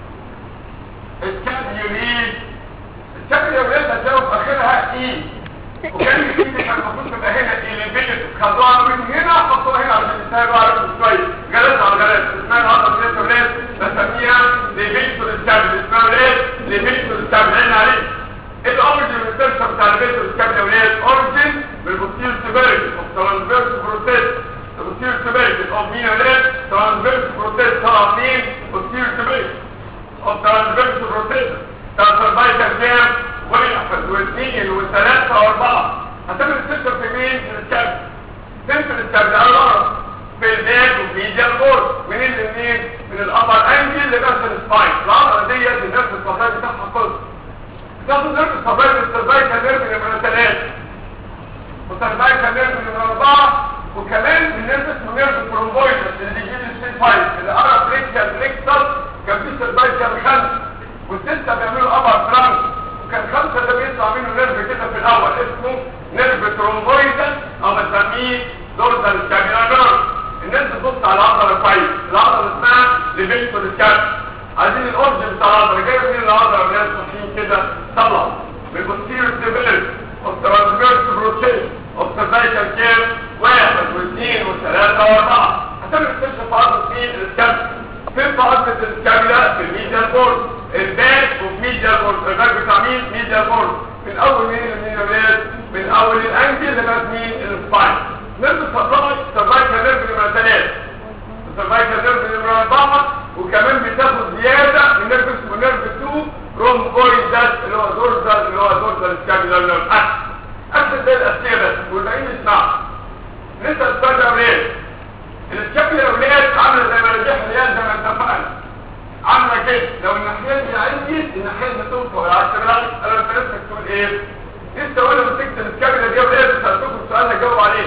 الكابيولين الكابيولين هتلاقوا في اخرها اي وكان الكيد كان المفروض تبقى هنا ايليفيتد خدوها من هنا حطوها هنا عشان يسهلوا على شويه جلس على جلس اسمها العضله دي كابيولين بسميها ليفيتور الكابيول اسمها ايه ليفيتور الكابيول عين عليه الاوريجن ريسيرش بتاع ليفيتور الكابيول اوريجن بالبوستير سيفيريتي اوف ترانسفيرس بروسيس البوستير سيفيريتي اوف مين ولاد ترانسفيرس بروسيس طلع مين بوستير سيفيريتي of transverse rotation transverse كام واحد واثنين وثلاثة واربعة هتعمل السيستم في مين في الكابل فين في الكابل على الارض في الباك وفي ميديال بورد منين لمنين من الابر انجل لغايه السباين العضله ديت النفس الصدري بتاعها خلص بتاخد نفس الصدري من السيرفايكال نيرف نمره 3 والسيرفايكال نيرف نمره 4 وكمان من نيرف اسمه نيرف ترومبويدس اللي بيجي لي سي 5 اللي ارى بريكشن ريكتس كان في سيرفايكال خمسه والسته بيعملوا ابر فرانك وكان خمسه ده بيطلع منه نيرف كده في الاول اسمه نيرف ترومبويدس او بنسميه دورزال سكابيولار نيرف الناس تبص على العضله كويس العضله اسمها ليفيكتور سكاب عايزين الاورجن بتاع العضله جايه منين العضله الناس ماشيين كده طلع من البوستيريور ستيبيليتي اوف ترانسفيرس روتيشن اوف سيرفايكال كير واحد واثنين وثلاثه واربعه هتعمل تكتشف في عضله مين السكاب فين في عضله السكابيولا في الميديال بورد الباك وفي ميديال بورد الباك بتاع مين ميديال بورد من اول مين لمين يا من اول الانكل لغايه مين السباين نرد الصداقة سيرفايكال نيرف نمرة 3 السيرفايكال نيرف نمرة 4 وكمان بتاخد زيادة من نيرف اسمه نيرف 2 رومبويدس اللي هو دورزال اللي هو دورزال سكابيولار نيرف اكشن اكشن ده الاساسية بس والباقيين يسمعوا لسه السؤال ده ولاد السكابيولار ولاد عاملة زي ما رجح ريال زي ما اتفقنا عاملة كده لو الناحية دي عندي الناحية دي توصل والعكس بالعكس انا انت نفسك تقول ايه؟ لسه وانا مسكت السكابيولار دي ولاد سألتكم السؤال هجاوب عليه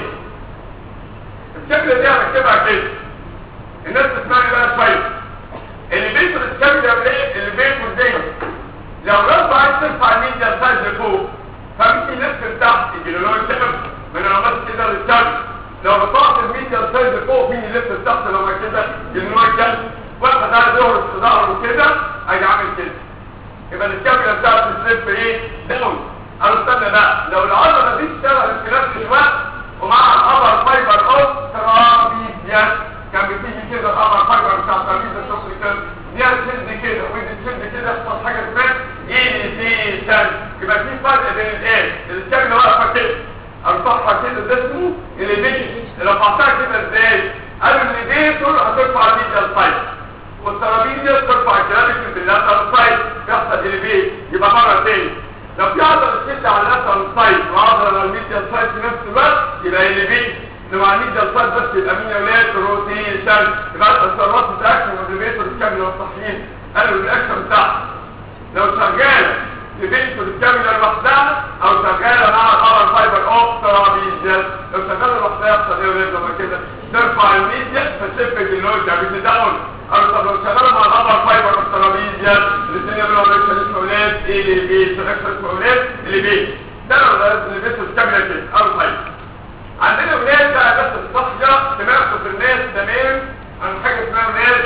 الشكل دي هنكتبها كده الناس تسمعني بقى شويه اللي بيته الشكل ده ايه اللي بيته زي لو رفع عايز ترفع الميديا سايز لفوق فمشي نفس لتحت يجي له الشكل من العمال كده للشكل لو رفعت الميديا سايز لفوق مين يلف لتحت لو ما كده يجي له الشكل واحد ده ظهر في ظهره كده هيجي عامل كده يبقى الشكل بتاعت السليب ايه داون انا استنى بقى لو العضله دي اشتغلت في نفس الوقت ومع الابر فايبر اوف ترابيزيا كان بتيجي كده الابر فايبر بتاع ترابيزيا الشخص كده دي تشد كده ودي تشد كده يحصل حاجه اسمها ايليفيشن يبقى في فرق بين الايه الشكل واقفه كده ارفعها كده ده اسمه ايليفيشن رفعتها كده ازاي قالوا الليفيتور هترفع الميديال سايد والترابيزيا ترفع الكلابيكل باللاترال سايد يحصل ايليفيت يبقى مره تاني لو في عضله تشد على اللاترال سايد وعضله على الميديال سايد في نفس الوقت يبقى ايليفيت لو على الميديال سايد بس يبقى مين يا ولاد روتيشن يبقى التصرفات بتاعتهم والليفيتور الكامل والصحيين قالوا الاكشن بتاعها لو شغاله ليفيتور الكامل لوحدها او شغاله مع الابر فايبر اوف ترابيزيا لو شغاله لوحدها يحصل ايه يا ولاد لما كده ترفع الميديا فتشفك اللوج يعني داون او طب لو شغاله مع الابر فايبر اوف ترابيزيا الاثنين يعملوا ريكشن اسمه ولاد ايه اللي بيت ريكشن اسمه ولاد اللي بيت ده لو الليفيتور الكامل كده او فايبر عندنا ولاد بقى بس الصحية سمعتوا في الناس تمام عن حاجة اسمها ولاد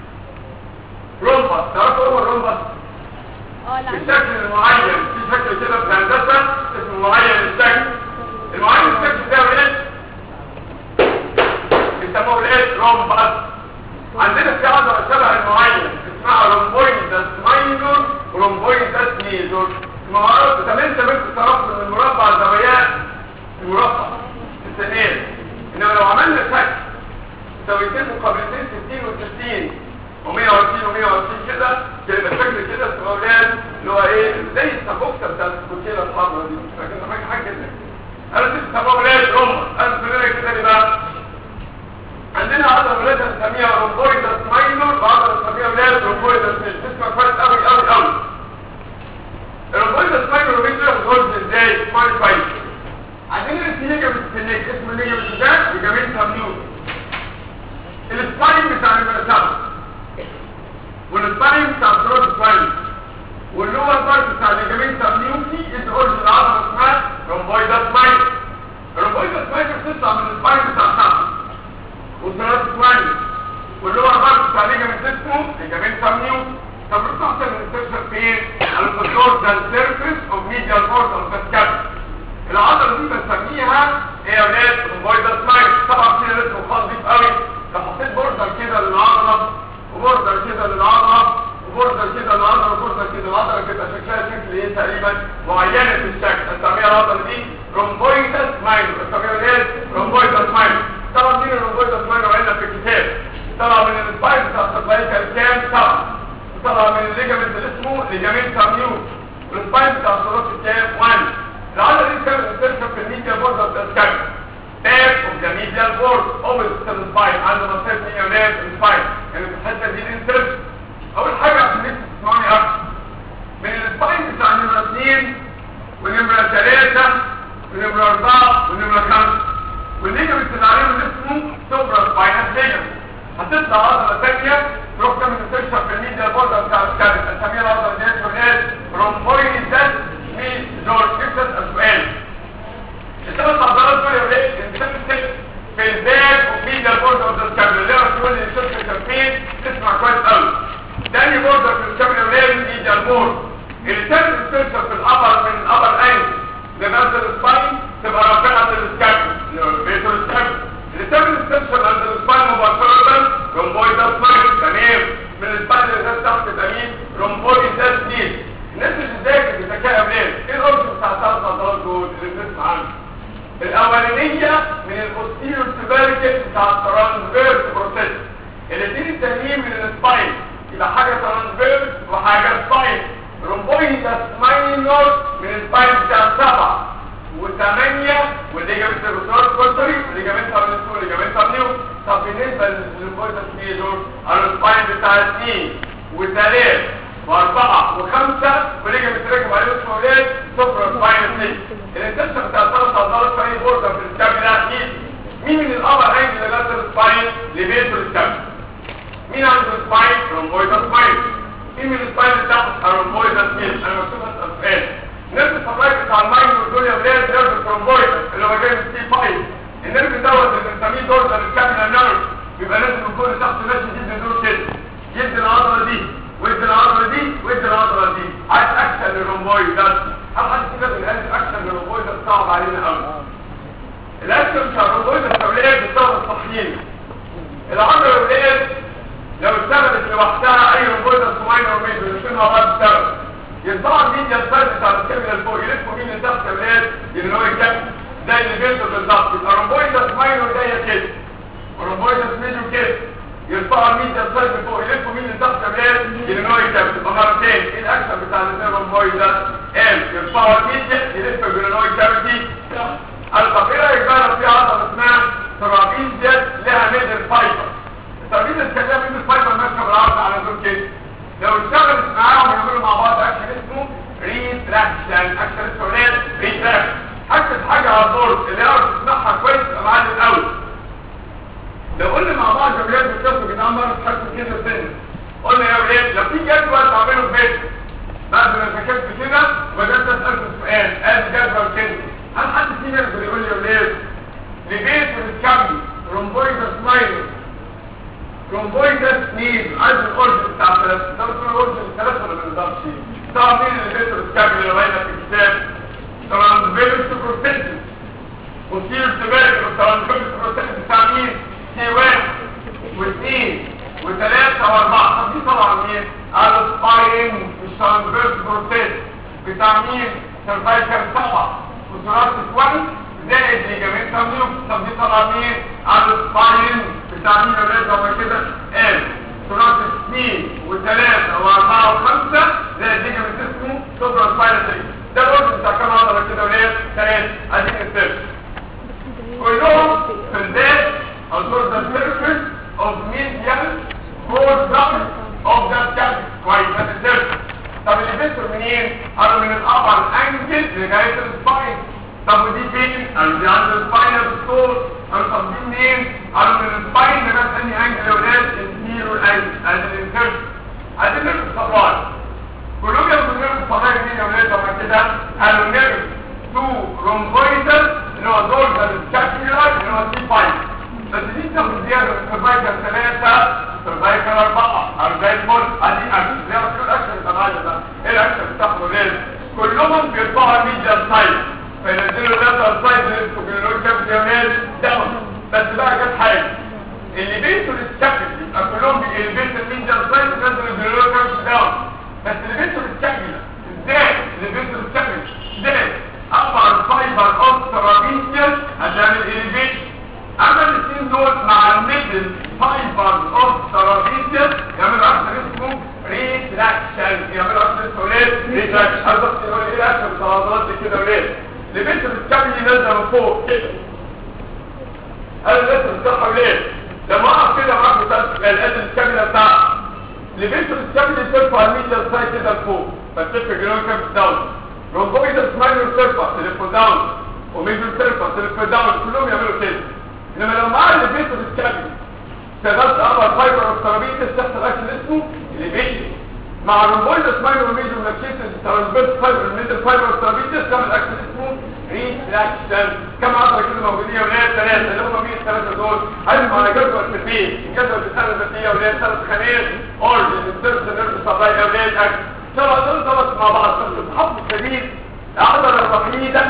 رومبا تعرفوا هو الرومبا؟ اه لا الشكل المعين في شكل كده في الهندسة اسمه معين الشكل المعين الشكل ده ولاد بيسموه ولاد رومبا عندنا في عضلة شبه المعين اسمها رومبويدس ماينور رومبويدس ميجور المعارض تمام تمام تصرف من المربع زواياه المربع السنين انما لو عملنا شكل سويتين مقابلتين 60 و60 و120 و120 كده يبقى الشكل كده اسمه اولاد اللي هو ايه زي السبوكسه بتاعت الكوتشيله الحمراء دي مش فاكر حاجه حاجه كده انا دي بسموها اولاد روما انا بسميها كده ليه بقى عندنا عضله اولاد بنسميها رومبويدس ماينور وعضله بنسميها اولاد رومبويدس ميجر اسمها كويس قوي قوي قوي الرومبويدس ماينور ميجر بتقول ازاي كويس كويس عندنا النيجامنت في النيك اسمه النيجامنت ده ليجامنت سامنيوس السباين بتاع المرتبة والسباين بتاع الثروت سباين واللور بارت بتاع الليجامنت سامنيوسي از اورجن العضله اسمها رومبويدس ماينر الرومبويدس ماينر بتطلع من السباين بتاع الثروت والثروت سباين واللور بارت بتاع الليجامنت اسمه ليجامنت سامنيوس طب بتحصل الانسرشن فين؟ على الكنترول ده السيرفيس اوف ميديال بورد اوف ذا سكابل العضله دي بنسميها ايه يا ولاد رومبويدس ماينر طبعا في رسم خاص قوي لو حطيت بوردر كده للعضله وبوردر كده للعضله وبوردر كده للعضله وبوردر كده للعضله كده شكلها شكل ايه تقريبا معينه في الشكل نسميها العضله دي رومبويدس ماينر نسميها ايه رومبويدس ماينر طبعا مين الرومبويدس ماينر عندنا في الكتاب طبعا من السبايك بتاع السبايك كام طبعا طبعا من الليجامنت اللي اسمه ليجامنت ساميوس والسبايك بتاع الصراط كام 1 العضله دي كانت بتركب في الميديا بوردر بتاع السكابل باك ذا ميديال بورد اوبوزيت السباين عنده منطقه مين اولاد السباين يعني في الحته دي الانسرت اول حاجه عشان انتوا تسمعوني اكتر من السباين بتاع نمره 2 ونمره 3 ونمره 4 ونمره 5 والليجمنت اللي عليهم اللي اسمه سوبرا سباينال ليجمنت هتطلع عضله ثانيه تروح تعمل تكسر في الميديا بورد بتاع الكابت اسميها العضله دي اسمها رومبويد ذات مين جورج نفس السؤال الثلاث عضلات دول يا ولاد بتمسك في الباك وميديا بورد اوف ذا سكابل اللي هو تقول لي الشركه كامبين تسمع كويس قوي تاني بوردر في السكابل يا ولاد ميديا بورد الثالث السيرشر في الابر من الابر اين لنفس السباين تبقى رافعه السكابل اللي هو البيتر السكابل الثامن السيرشر عند السباين مباشره رومبويد سباين تمام من السباين اللي تحت تمام رومبويد ده سنين الناس اللي بتذاكر بذكاء يا ولاد ايه الاورجن بتاع الثلاث عضلات دول اللي بنسمع عنهم الاولانيه من البوستيريور سيباريكل بتاع الترانسفيرس بروسيس الاثنين التانيين من السباين يبقى حاجه ترانسفيرس وحاجه سباين رومبويد ماينور من السباين بتاع السبعه وثمانية والليجامنت الروتور كولتري والليجامنت هارنسو والليجامنت هارنيو طب بالنسبة للبويد السميزور على السباين بتاع اثنين وثلاث واربعة وخمسة والليجامنت ركب عليه اسمه اولاد سوبر سباين سنين الانتنشن بتاع الثلاث عضلات في اي بوردر في السكابي ده اكيد مين من الابر هاند اللي نزل السباين لبيته السكابي مين عنده السباين رومبويد سباين مين من السباين اللي تحت رومبويد سميز انا مكتوب اسال سؤال نفس الفرايك بتاع الماين والدول يا ولاد نيرف الترومبويد اللي هو جاي من سي 5 النيرف دوت اللي بنسميه دورزال الكابيلار نيرف بيبقى لازم من فوق لتحت ماشي جدا دول كده يدي العضله دي ويدي العضله دي ويدي العضله دي عايز اكشن للرومبويد ده هل حد كده بيقال اكشن للرومبويد ده صعب علينا قوي الاكشن بتاع الرومبويد التوليه بتشتغل الصحيين العضله يا ولاد لو اشتغلت لوحدها اي رومبويد صغير وميدو الاثنين مع بعض اشتغل يطلع مين ينفرد على الكاميرا اللي فوق يلفوا مين اللي تحت كاميرات اللي هو يكمل زي اللي بينزل بالظبط يبقى رومبويدس ماينور جايه كده ورومبويدس ميديو كده يرفعوا المين ينفرد فوق يلفوا مين اللي تحت كاميرات اللي هو يكمل يبقى مرتين ايه الاكشن بتاع الاثنين رومبويدس قال يرفعوا الميديا يلف بالنوي كافيتي القبيله يبقى في عضله اسمها ترابيزيا لها ميدل فايبر الترابيزيا الكلام ميدل فايبر ماشيه بالعرض على دول كده لو اشتغلت معاهم يعملوا مع بعض اكشن اسمه ريتراكشن اكشن اسمه ريتراكشن اكتب حاجه على الدور اللي يعرف يسمعها كويس يبقى معلم قوي لو قلنا مع بعض يا ولاد بتشوفوا كده عمال تحسوا كده سنه قلنا يا ولاد لو في جدول تعمله في بيتك بعد ما ذاكرت كده وبدات اسالكم سؤال ادي جدول كده هل حد فينا يقدر يقول لي يا ولاد لبيت الكابي رومبويدس ماينر رومبويدس نيل عايز الاورجن بتاع الثلاثه ده بتقول الاورجن الثلاثه ولا ما نقدرش طبعا مين اللي بيت الكابي اللي باينه في الكتاب طبعا فيروس بروتكشن وكيل تبارك طبعا فيروس بروتكشن بتاع مين سي واحد واثنين وثلاثة واربعة طب دي طبعا مين على السباين مش ترانسفيرس بروتكشن بتاع مين سيرفايكال سبعة وثلاثة واحد زائد ليجامنت تمنيوك طب دي طبعا مين على السباين بتاع مين الرئيس هو كده قال ثلاثة اثنين وثلاثة واربعة وخمسة زائد ليجامنت اسمه سوبرا سباينال ده الوزن بتاع كام عضلة كده وليه ثلاثة ادي السيرش كلهم في البيت او دور ذا سيرفيس اوف ميديال كورد دبل اوف ذا كابل كويس ادي السيرش طب اللي بيصير منين؟ قالوا من الابر انجل لغاية السباين طب ودي فين؟ قالوا دي عند السباينال ستور قالوا طب دي منين؟ قالوا من السباين لغاية انهي انجل يا ولاد؟ الزيرو انجل ادي الانسيرش ادي النيرف الصغير كلهم ياخدوا النيرف الصغير مين يا ولاد طبعا كده؟ قالوا نيرف تو رومبويدال اللي هو دورزال سكابيولار اللي هو سي 5 بس دي تاخد زياده سيرفايكال ثلاثه سيرفايكال اربعه اربعين فول ادي اكشن زي ما تقول اكشن طبعا ده ايه الاكشن بتاعهم ولاد؟ كلهم بيرفعوا الميديال سايد فينزلوا اللاتر سايد اللي انتوا بيقولوا كام جمال داون بس بقى جت حاجه اللي بيته السكابيولار يبقى كلهم بيلبسوا الميديال سايد وينزلوا بيقولوا كام داون بس اللي بيته السكابيولار ازاي اللي بيته السكابيولار ازاي ابر فايبر اوف ترابيزيال عشان الاليفيشن اما الاثنين دول مع الميدل فايبر اوف ترابيزيال يعملوا اكشن اسمه ريتراكشن يعملوا اكشن اسمه ليه ريتراكشن عايز بس يقول ايه الاكشن بتاع العضلات دي كده وليه اللي بيته السكابيولار نازله من فوق كده قال الناس بتصحى ليه لما اقف كده معاك بتاع القلب الكامله بتاعتك لبيته الكامل ترفع الميديا سايد كده لفوق فتلف جنون كام داون رومبويدس ماينور ترفع تلف داون وميديور ترفع تلف داون كلهم يعملوا كده انما لو معاه لبيته الكامل شغلت ابر فايبر اوف ترابيتس تحصل اكشن اسمه ليفيشن مع الرومبويدس ماينور وميديور لاكشيتس ترانسفيرس فايبر الميدل فايبر اوف ترابيتس تعمل اكشن اسمه ريفلاكشن كم عضله كده موجودين يا ولاد ثلاثه اللي هم مين الثلاثه دول هل على جدول التربيه الجدول بتاع التربيه يا ولاد ثلاث خانات اورجن السيرفس نيرف سبلاي يا ولاد اكشن سبعه دول ضبط مع بعض بس الحظ الشديد العضله الوحيده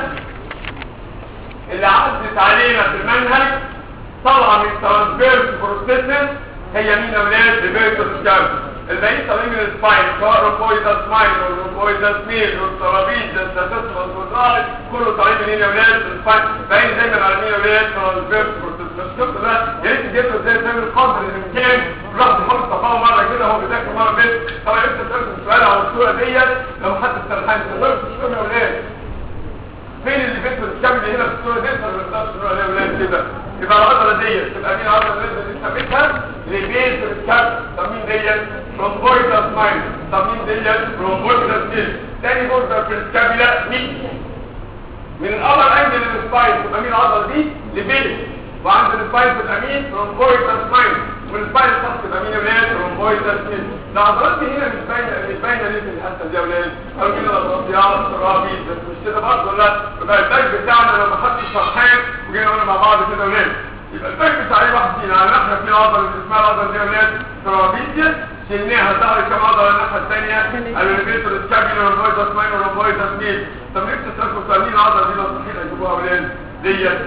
اللي عدت علينا في المنهج طالعه من ترانسفيرس بروسيسن هي مين يا ولاد ريفيرتور سكاب الباقيين طالعين من السباين سواء روبويدس ماينور روبويدس ميجور ترابيزس تاسيسمس والرايت كله طالعين منين يا ولاد من السباين باين دايما على مين يا ولاد ترانسفيرس بروسيسن شفت بقى يا ريت تجيب له ازاي تعمل قدر الامكان راح تحط تفاهم مره كده هو بيذاكر مره بيت طبعا انت سالت السؤال على الصوره ديت لو حد سرحان تقدر تشوف يا ولاد فين اللي بيت الكامل هنا في الصوره دي ما بنقدرش نقول عليها ولاد كده يبقى العضله ديت تبقى مين العضله اللي نثبتها لبيت الكامل طب مين ديت رومبويدس ماين طب مين ديت رومبويدس ميل تاني بوردر في الكابيلا مين من الابر انجل للسباين تبقى مين العضله دي لبيت وعند السباين تبقى مين رومبويدس ماين والسباين تحت تبقى مين يا ولاد رومبويدس ميل العضلات دي هنا مش باينه مش باينه ليه في الحته دي يا ولاد قالوا كده العضلات دي عضلات الرابي بس مش كده برضه لا يبقى الباك بتاعنا لو ما حدش فرحان وجينا قلنا مع بعض كده يا ولاد يبقى الباك بتاع اي واحد فينا على احنا في عضله اللي اسمها العضله دي يا ولاد ترابيزيا شلناها ظهر كم عضله الناحيه الثانيه الاليفيتور السكابيلا رومبويدس ماينور رومبويدس ميل طب نفسي تسالكم سؤالين العضله دي لو صحيح هتجيبوها يا ولاد ديت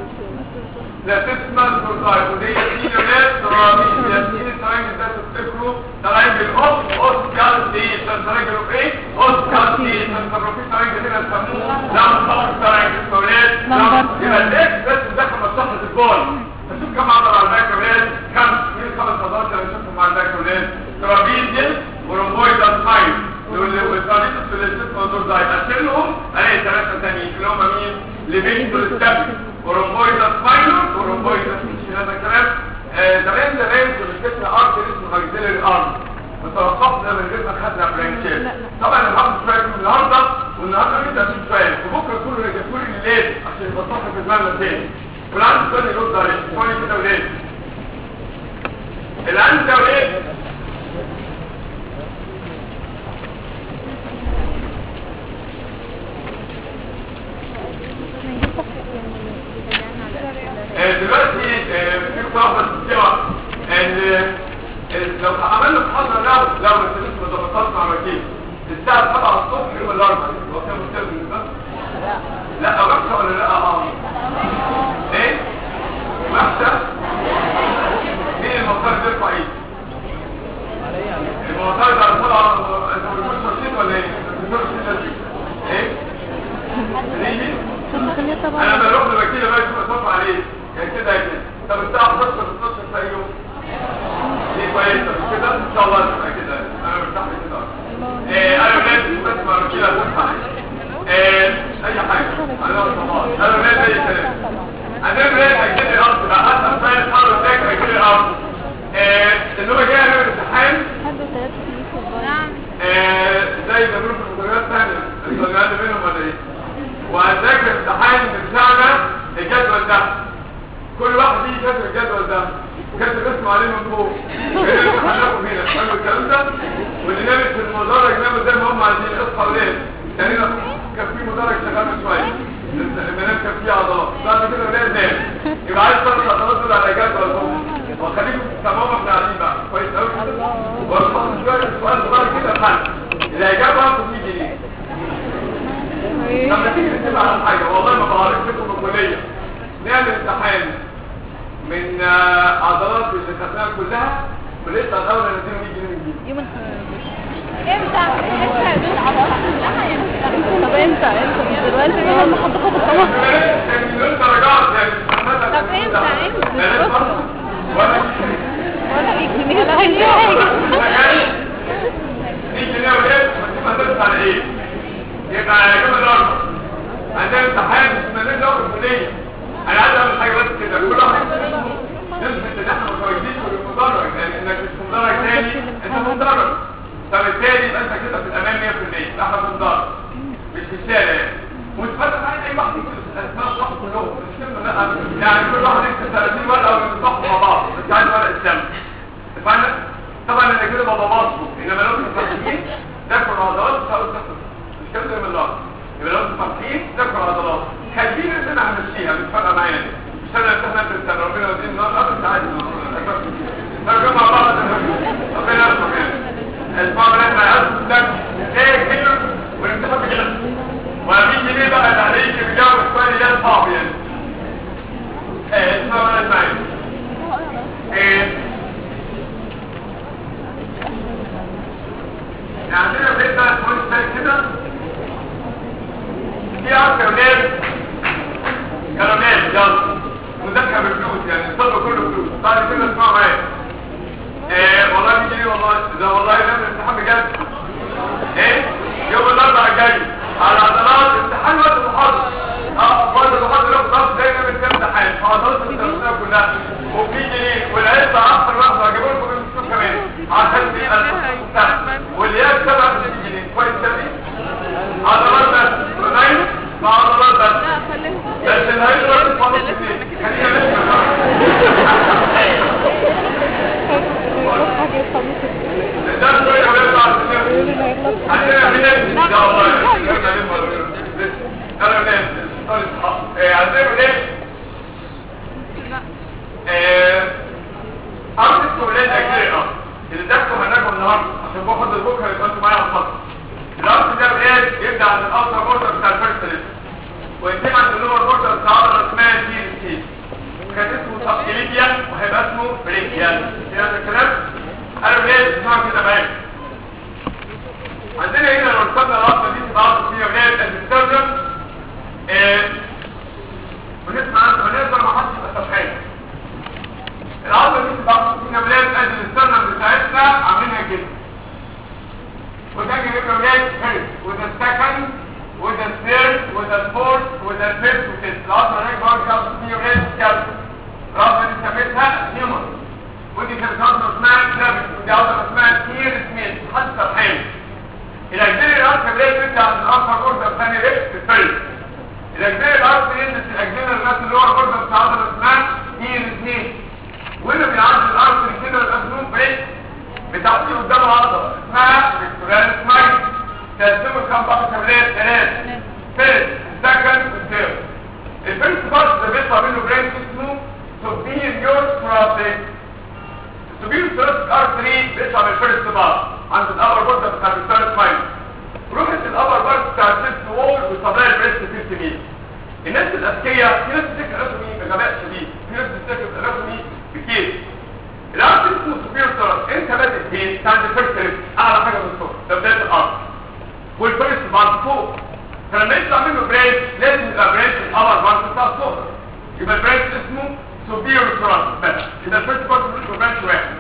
لا تسمى الفرقاي ودي سينيونات ترابيزيا سين التراجل ده تفتكروا تراجل اوس اوس كالسي تراجل ايه اوس كالسي تراجل في تراجل هنا يسموه لامبر تراجل سولات يبقى الاكس بس دخل مصلحة البول هشوف كم عضلة على الباك ولاد كم مين خمس عضلات اللي نشوفهم على الباك ولاد ترابيزيا ورومبويدال ساين والترابيزيا سوليسيس موضوع ده اشيلهم الاقي ثلاثة تانيين اللي هم مين؟ ليفينتور ستابل ورومبويدس ماينور ورومبويدس مش هذا الكلام آه، زمان زمان كنا كتبنا ارض اسمه ماجديلري ارض وتوقفنا من غير ما خدنا برانشات طبعا انا هاخد شويه من النهارده والنهارده نبدا في سؤال وبكره كله رجعتوا لي الليل عشان يبقى صح في دماغنا تاني واللي عنده سؤال يرد عليه اسمعوني كده ولاد اللي عنده ولاد آه، دلوقتي آه، في صعبة سوا ان آه، لو عملنا محاضرة لو لو الناس مضبطات مع الوكيل الساعة 7 الصبح يوم الأربعاء هو كام مستوى بالنسبة؟ لا وحشة ولا لا؟ اه ايه؟ وحشة؟ مين المطار اللي يرفع ايده؟ المطار ده على طلع انت بتقول ترشيد ولا ايه؟ بتقول ترشيد ايه؟ ليه؟ انا بروح للوكيل بقى يشوف اصف عليه يعني كده كده طب الساعه 11 12 في اي يوم دي كويسه مش كده ان شاء الله تبقى كده انا مرتاح كده ايه انا ولاد بس مع الوكيل هتفتح ايه اي حاجه انا صباح انا ولاد اي كلام انا ولاد هيجي لي ارض بقى حتى فايل الحر بتاعك هيجي لي ارض ايه اللي هو جاي يعمل امتحان ايه زي ما بنقول في المدرسات الثانيه الصغيرين منهم ولا ايه وهنذاكر امتحان بتاعنا الجدول ده كل واحد يجي كاتب الجدول ده وكاتب اسمه عليه من فوق هناخد هنا حلو الكلام ده واللي نامت في المدرج ناموا زي ما هم عايزين اصحى الليل يعني أنا كان في مدرج شغال من شويه المنام كان فيه عضلات بعد كده نام نام يبقى عايز ثلاث عضلات دول على جدول فوق وخليكم تمام احنا قاعدين بقى كويس قوي كده وارفعوا شويه سؤال صغير كده حل الاجابه 100 جنيه لما تيجي نتفق على حاجة والله ما بعرفش لكم الكلية نعمل امتحان من آه، عضلات اللي خدناها كلها ولسه الأول نزيل 100 جنيه من جيبي يوم طب امتى امتى دلوقتي بقى لما حد خد الخمس من غير درجات يعني امتحانات طب امتى امتى لا لا برضه. ولا ولا ليك جنيه ولا اي حاجه 100 جنيه وليه ما تدفع على ايه يبقى يا جماعه الارض عندنا امتحان مش مالين دور الكليه انا عايز اعمل حاجه بس كده كل واحد نثبت ان احنا متواجدين في المدرج لان انك مش في مدرج تاني انت مدرج فبالتالي يبقى انت كده في الامان 100% احنا في المدرج مش في الشارع يعني وتفتح على اي واحد يقول الاسماء صح كلهم مش كده لا يعني كل واحد يكتب 30 ورقه ويصحوا مع بعض مش عايز ورقه الشمس اتفقنا طبعا انا كده بابا باصه انما لو انتوا فاهمين تاكل عضلات مش عاوز تاكل مش كده زي ما الله يبقى لو انتوا فاهمين تاكل عضلات خلينا ان انا همشيها مش فارقه معايا مش انا اتفقنا في السنه ربنا يدينا النهارده مش عايز نرجع مع بعض ربنا يرحم يعني اسمعوا بنات ما يعرفوا ده ايه كده والامتحان كده ومين جنيه بقى اللي عليك بيجاوب السؤال ده صعب يعني ايه اسمعوا بنات معايا ايه يعني عندنا بيت بقى كويس زي كده في عارف يا ولاد كرامات يلا مذاكره بفلوس يعني الطب كله فلوس بعد كده اسمعوا معايا ايه والله بيجي لي والله ده والله ده الامتحان بجد ايه يوم الاربعاء الجاي على عضلات امتحان وقت المحاضره اه وقت المحاضره لو ضغط دايما من امتحان عضلات التنسيق كلها وفي جنيه والعيال اخر لحظه هجيب لكم المكتوب كمان عشان في الف واللي هي 7 جنيه كويس تاني عضلات بس ونايم مع عضلات بس لا خليهم بس الهيدرا خلاص خلينا نسمع ده شويه ويطلع عندنا بنات ان شاء الله انا بنات عندنا بنات عرض ولاد اجزاء اللي دخلوا هناكم النهارده عشان باخد بكره يبقى انتوا معايا على الخط الارض ده بلاد يبدا عند الاوتر بوردر بتاع الفيرست ليفل وينتهي عند اللور بوردر بتاع عضله اسمها تي سي كان اسمه سبكليبيا وهيبقى اسمه بريكيال هذا الكلام انا بلاد اسمعوا كده معايا عندنا هنا لو رسمنا العظمه دي تبقى عظمه فيها بلاد الديسترجن ونسمع عنها ونقدر ما حدش يبقى سبحان العظمه دي تبقى عظمه فيها بلاد ادي السترنم بتاعتنا عاملينها كده وده جايبنا بلاد فيرست وده السكند وده الثيرد وده الفورث وده الفيفث وكده العظمه هناك برضه عظمه فيها بلاد كده العظمه دي سميتها هيومن ودي كانت عظمه اسمها كلابس ودي عظمه اسمها تير سميث حد سبحان الاجزاء الارض بلاقي بتاع عند الاخر غرزه الثانيه ريبس في الفيرست الاجزاء الارض ينزل الاجزاء الناس اللي هو الغرزه بتاع عضله اسمها تير سميث واللي بيعدي الارض كده الاسنون بريك بتعطي قدامه عضله اسمها فيكتوريال سمايل تقسمه كام بقى كابلات ثلاث فيرست سكند وثيرد الفيرست بارت ده بيطلع منه برانش اسمه superior thoracic superior thoracic artery بيطلع من الفيرست بارت عند الابر بارت بتاع الثيرد سمايل روحت الابر بارت بتاع السيست وول وصدر البريست 50 متر الناس الاذكياء في ناس بتذاكر اناتومي بغباء شديد في ناس بتذاكر اناتومي بكيس الارض اسمه سوبير ثورس انت بادئ فين عند الفيرست ريب اعلى حاجه من الصوت ده بدايه الارض والفيرست بارت فوق فلما يطلع منه بريك لازم يبقى بريك الابر بارت بتاع الصوت يبقى البريك اسمه سوبير ثورس بس يبقى الفيرست بارت مش برانش واحد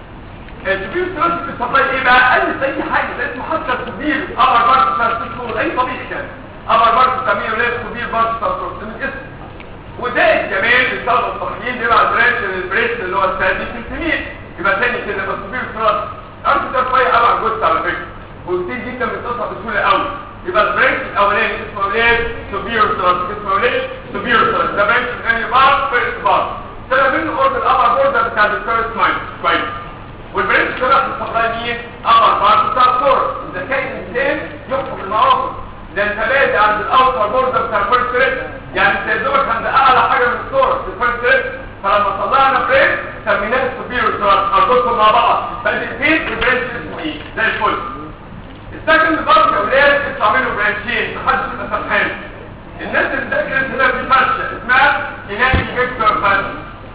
السوبير ثورس بيسبلاي ايه بقى قال اي حاجه ده اسمه حتى سوبير ابر بارت بتاع الصوت اي طبيعي كده ابر بارت بتسميه ولاد سوبير بارت بتاع الصوت ده من اسم وده الجمال للطلبه الصحيين بيبقى برانش البريست اللي هو السادس في السمين يبقى تاني كده بس سوبير ثورس ارض ده رفيع قوي على الجثه على فكره وكتير جدا بتقطع بسهوله قوي يبقى البرانش الاولاني اسمه اولاد سوبير ثورس اسمه اولاد سوبير ثورس ده برانش الثاني بار فيرست بار طلع منه قرب الابر بوردر بتاع الفيرست مايند كويس والبرانش طلع في السبلاي مين ابر بار بتاع الثورس اذا كان الانسان يحكم المواقف ده انت بادئ عند الاوتر بوردر بتاع الفيرست ريب يعني انت يا دوبك عند اعلى حاجه من الثورس الفيرست ريب فلما طلعنا بريك سميناه سوبير ثورس اربطهم مع بعض بادئ فين البرانش اسمه ايه زي الفل السكند بارت يا ولاد يطلع منه برانشين محدش يبقى سرحان الناس اللي ذاكرت هنا في فرشه اسمها كيناتي فيكتور فرشه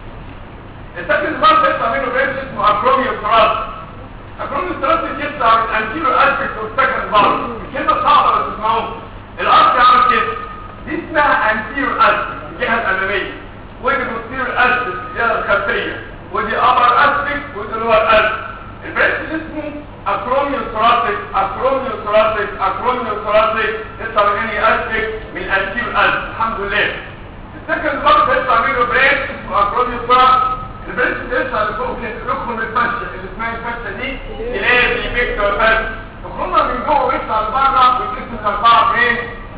السكند بارت يطلع منه برانش اسمه اكروميو ثراس اكروميو ثراس يطلع من انتيرو اسبكت والسكند بارت الكلمه صعبه بس تسمعوها الارض عمل كده دي اسمها انتيرو اسبكت الجهه الاماميه ودي بوستيرو اسبكت الجهه الخلفيه ودي ابر اسبكت ودي لور اسبكت البرانش اسمه اكروميو ثوراسيك اكروميو ثوراسيك اكروميو ثوراسيك يطلع من انهي اسبك من الانتير اسب الحمد لله السكند بارت هيطلع منه برين اسمه اكروميوسرا البريس بيطلع لفوق كده يدخل من الفشه اللي اسمها الفشه دي يلاقي بيكتور بس يخرجها من جوه ويطلع لبره ويتقسم لاربعه برين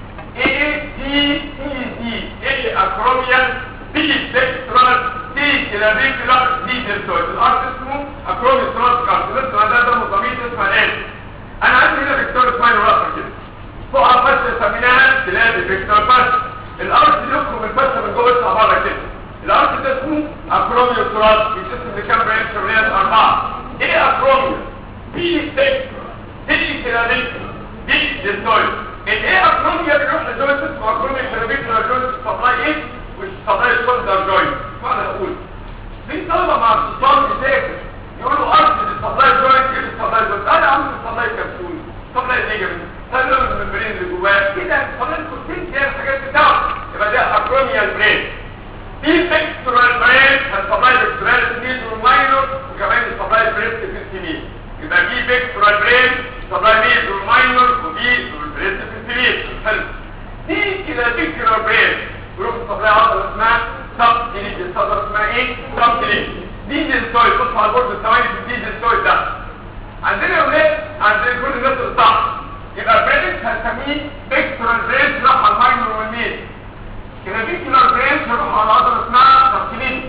اي تي تي تي اي اكروميال بي ديكسترال تي كلافيكولار دي ديلتويد الارت اسمه اكروميوسرا كارت لسه ده ده مضامين اسمها ايه انا عندي هنا فيكتور سمايل راسه كده فوق على الفشه سميناها كلابي فيكتور بس الارض يخرج من الفشه من جوه يطلع بره كده الارض ده اسمه اكروميوسرات بيتقسم لكام برانش ولاد اربعه ايه اكروميو بي ديكسترال تي كلافيكولار دي ديلتويد الايه اكروميا بيروح لجوينت اسمه اكروميا كلافيكولار جوينت سبلاي ايه والسبلاي شولدر جوينت وانا اقول في طلبه مع السلطان بيذاكر يقولوا ارض السبلاي جوينت ايه السبلاي جوينت انا عامل السبلاي كبسول سبلاي ليجمنت سلم الممبرين اللي جواه كده السبلاي كورتين دي الحاجات بتاعته يبقى ده اكروميا البرين في بيكتورال برين السبلاي بيكتورال سنيد والماينور وكمان السبلاي بريست في السنين يبقى في بيكتورال برين سبلاي ميد والماينور وفي البريست في السنين حلو دي كده بيكتورال برين جروب السبلاي عضله اسمها سب تليد الصدر اسمها ايه؟ سب تليد دي ديلتويد بص على البورد الثواني في الدي ديلتويد ده عندنا يا ولاد عندنا كل الناس اللي صح يبقى بريست هنسميه بيكتورال برين يروح على الماينور والميد كده بيكتورال برين يروح على عضله اسمها سب تليد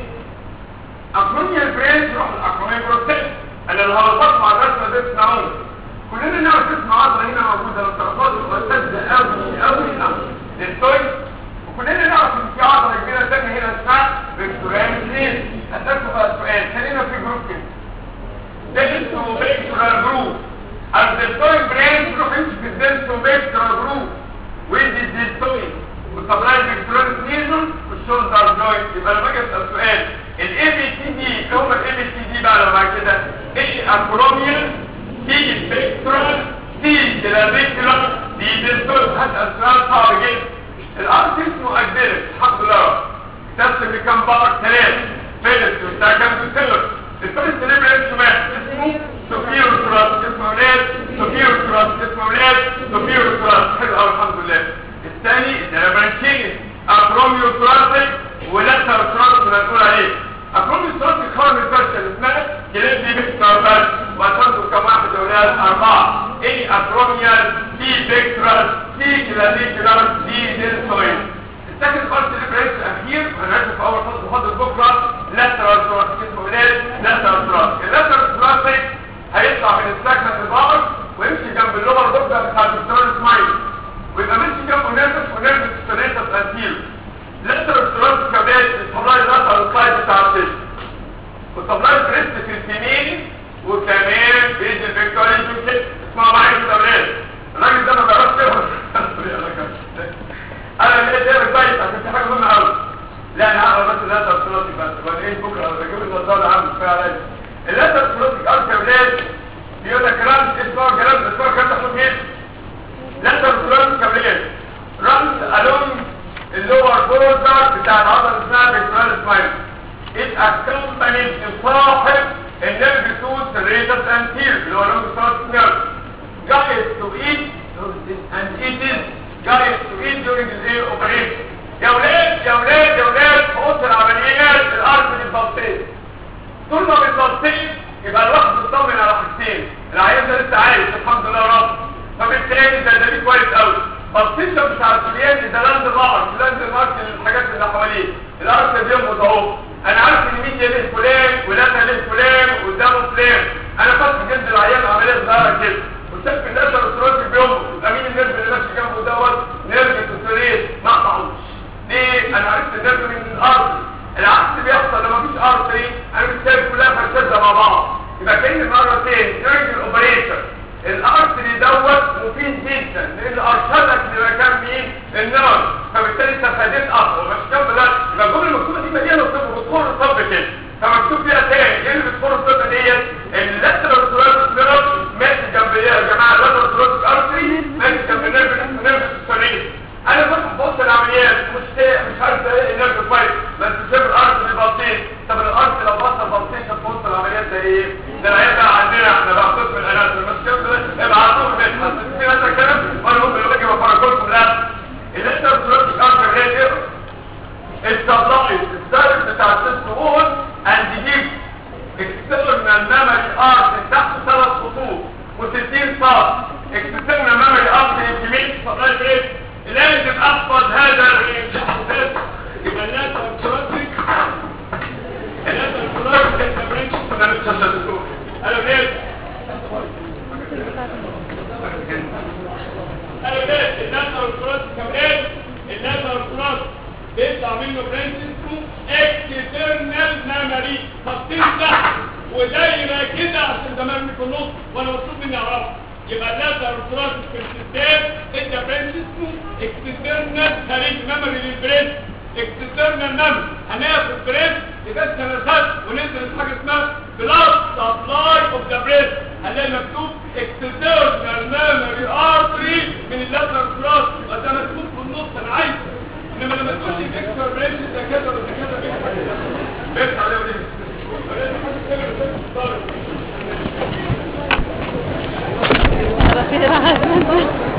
اكرونيال برين يروح الاكرونيال بروتين انا لو هلخبط مع الرسمه دي تسمعوني كلنا نعرف اسم عضله هنا موجوده لو تعرفوها تبقى سادة قوي قوي قوي ديلتويد وكلنا نعرف ان في عضله كبيره ثانيه هنا اسمها فيكتوريال برين هسألكم بقى سؤال خلينا في جروب كده ده اسمه فيكتورال جروب الديلتويد برين تروح يمشي في الديلتو فيكتورال جروب ويدي الديلتويد والسبلاي فيكتورال سنيزون والشولدر جوينت يبقى لما اجي اسال سؤال الاي بي تي دي ايه هم الاي بي تي دي بقى لو بعد كده ايه اكروميال دي سبيكترال دي كلافيكولار دي ديلتويد هسال سؤال صعب جدا الارض اسمه اجدلس الحمد لله تقسم لكام بقر ثلاث فيلس وبتاع كام سيلر الفيلس اللي بيعمل شمال اسمه سوفيرو تراس اسمه اولاد سوفيرو تراس اسمه اولاد سوفيرو تراس حلو قوي الحمد لله الثاني الدرابانشيني اكروميو تراسك ولاتر تراس اللي هنقول عليه اكروميو تراسك خرم الفرشه اللي اسمها كلاب دي بيكتر بس وهتاخدوا كم واحد اولاد اربعه ايه اكروميال دي بيكترال دي كلافيكولار دي ديلتويد السكند بارت اللي بريس الاخير هنركز في اول فصل فاضل بكره لاترال تراسك اسمه اولاد لاترال تراسك اللاترال تراسك هيطلع من السكند البقر ويمشي جنب اللور بوكس بتاع الدكتور سمايل ويبقى ماشي جنبه نيرفس ونيرفس ستريتس انتيرو لاترال تراسك كمان السبلاي لاترال سلايد بتاع الفيش والسبلاي بريست في السنين وكمان بيد الفيكتوري جوكيت اسمها معايا كده ولاد الراجل ده ما بيعرفش يقرا انا لقيت ايه كويس عشان في حاجه مهمه قوي لا انا هقرا بس اللاتر تراسك بس وبعدين بكره بجيب النظاره عامل كفايه عليا اللاتر تراسك ارك يا ولاد بيقول لك رمز اسمه جرام اسمه كام تاخد مين لاتر تراسك يا ولاد رمز الون اللور بوردر بتاع العضله اسمها فيكتورال سمايل it accompanies صاحب النيرف توت الريتس انتير اللي هو لونج ستارت نيرف guides to eat and it is guides to eat during the day operation يا ولاد يا ولاد يا ولاد اوضه العمليات الارض للتلطيف طول ما بتلطيف يبقى الواحد مطمن على حاجتين العيان ده لسه عايش الحمد لله يا رب فبالتالي ده دليل كويس قوي تلطيفه بتاع السريان ده لاند مارك لاند مارك للحاجات اللي حواليه الارض بيموت اهو انا عارف ان مين له فلان ولا له فلان وقدامه فلان انا فاتح جلد العيان عمليه صغيره كده وشاف الناس الرسولات بيوم امين النرف اللي ماشي جنبه دوت نرف التسريت ما قطعوش ليه انا عرفت النرف من الارض العكس بيحصل لما مفيش ارتري انا مش شايف كلها فرشات مع بعض يبقى كان مرتين during الاوبريشن الارتري دوت مفيد جدا لان ارشدك لمكان مين النار فبالتالي استفادت اقوى مش كام لا يبقى الجمله المكتوبه دي مليانه طب بتخر الطب كده فمكتوب فيها تاني ايه اللي بتخر الطب ديت اللاترال ثوراسيك نيرف ماشي جنب ايه يا جماعه اللاترال ثوراسيك ارتري ماشي جنب النيرف نيرف السرير انا كنت في وسط العمليات مش مش عارف ايه النيرف كويس بس شايف الارض بيبطيط طب الارض لو بطل بطيط في وسط العمليات ده ايه ده العيال بقى عندنا احنا بقى قسم الاناتومي مش كده ابعتوه بيت في هذا الكلام وانا ممكن اقول لك بفرجكم لا اللاترال ثوراسيك ارتري هي ايه ارت تحت ثلاث خطوط و60 صار اكتسبنا ميموري ارت انتميت سبلاي بريد لازم احفظ هذا الرينج يبقى الناس الكراسيك الناس الكراسيك البرنش انا مش هشدكم انا ليه انا ليه الناس الكراسيك كمان الناس الكراسيك بيطلع منه برنش اسمه اكسترنال ميموري خطين تحت ودايره كده عشان ده مرمي في النص وانا مطلوب مني اعرفه يبقى اللاتر الكراسيك في السيستم انت برنش اسمه اكسترنال خارج ميموري للبرنش اكسترنال ميموري هناخد بريس يبقى نفسات وننزل حاجه اسمها بلاد سبلاي اوف ذا بريس هنلاقي مكتوب اكسترنال ميموري ارتري من اللاتر كراس ده مكتوب في النص انا عايز انما لما تقول لي اكسترا بريس ده كذا ولا كذا بس عليه وليه على خير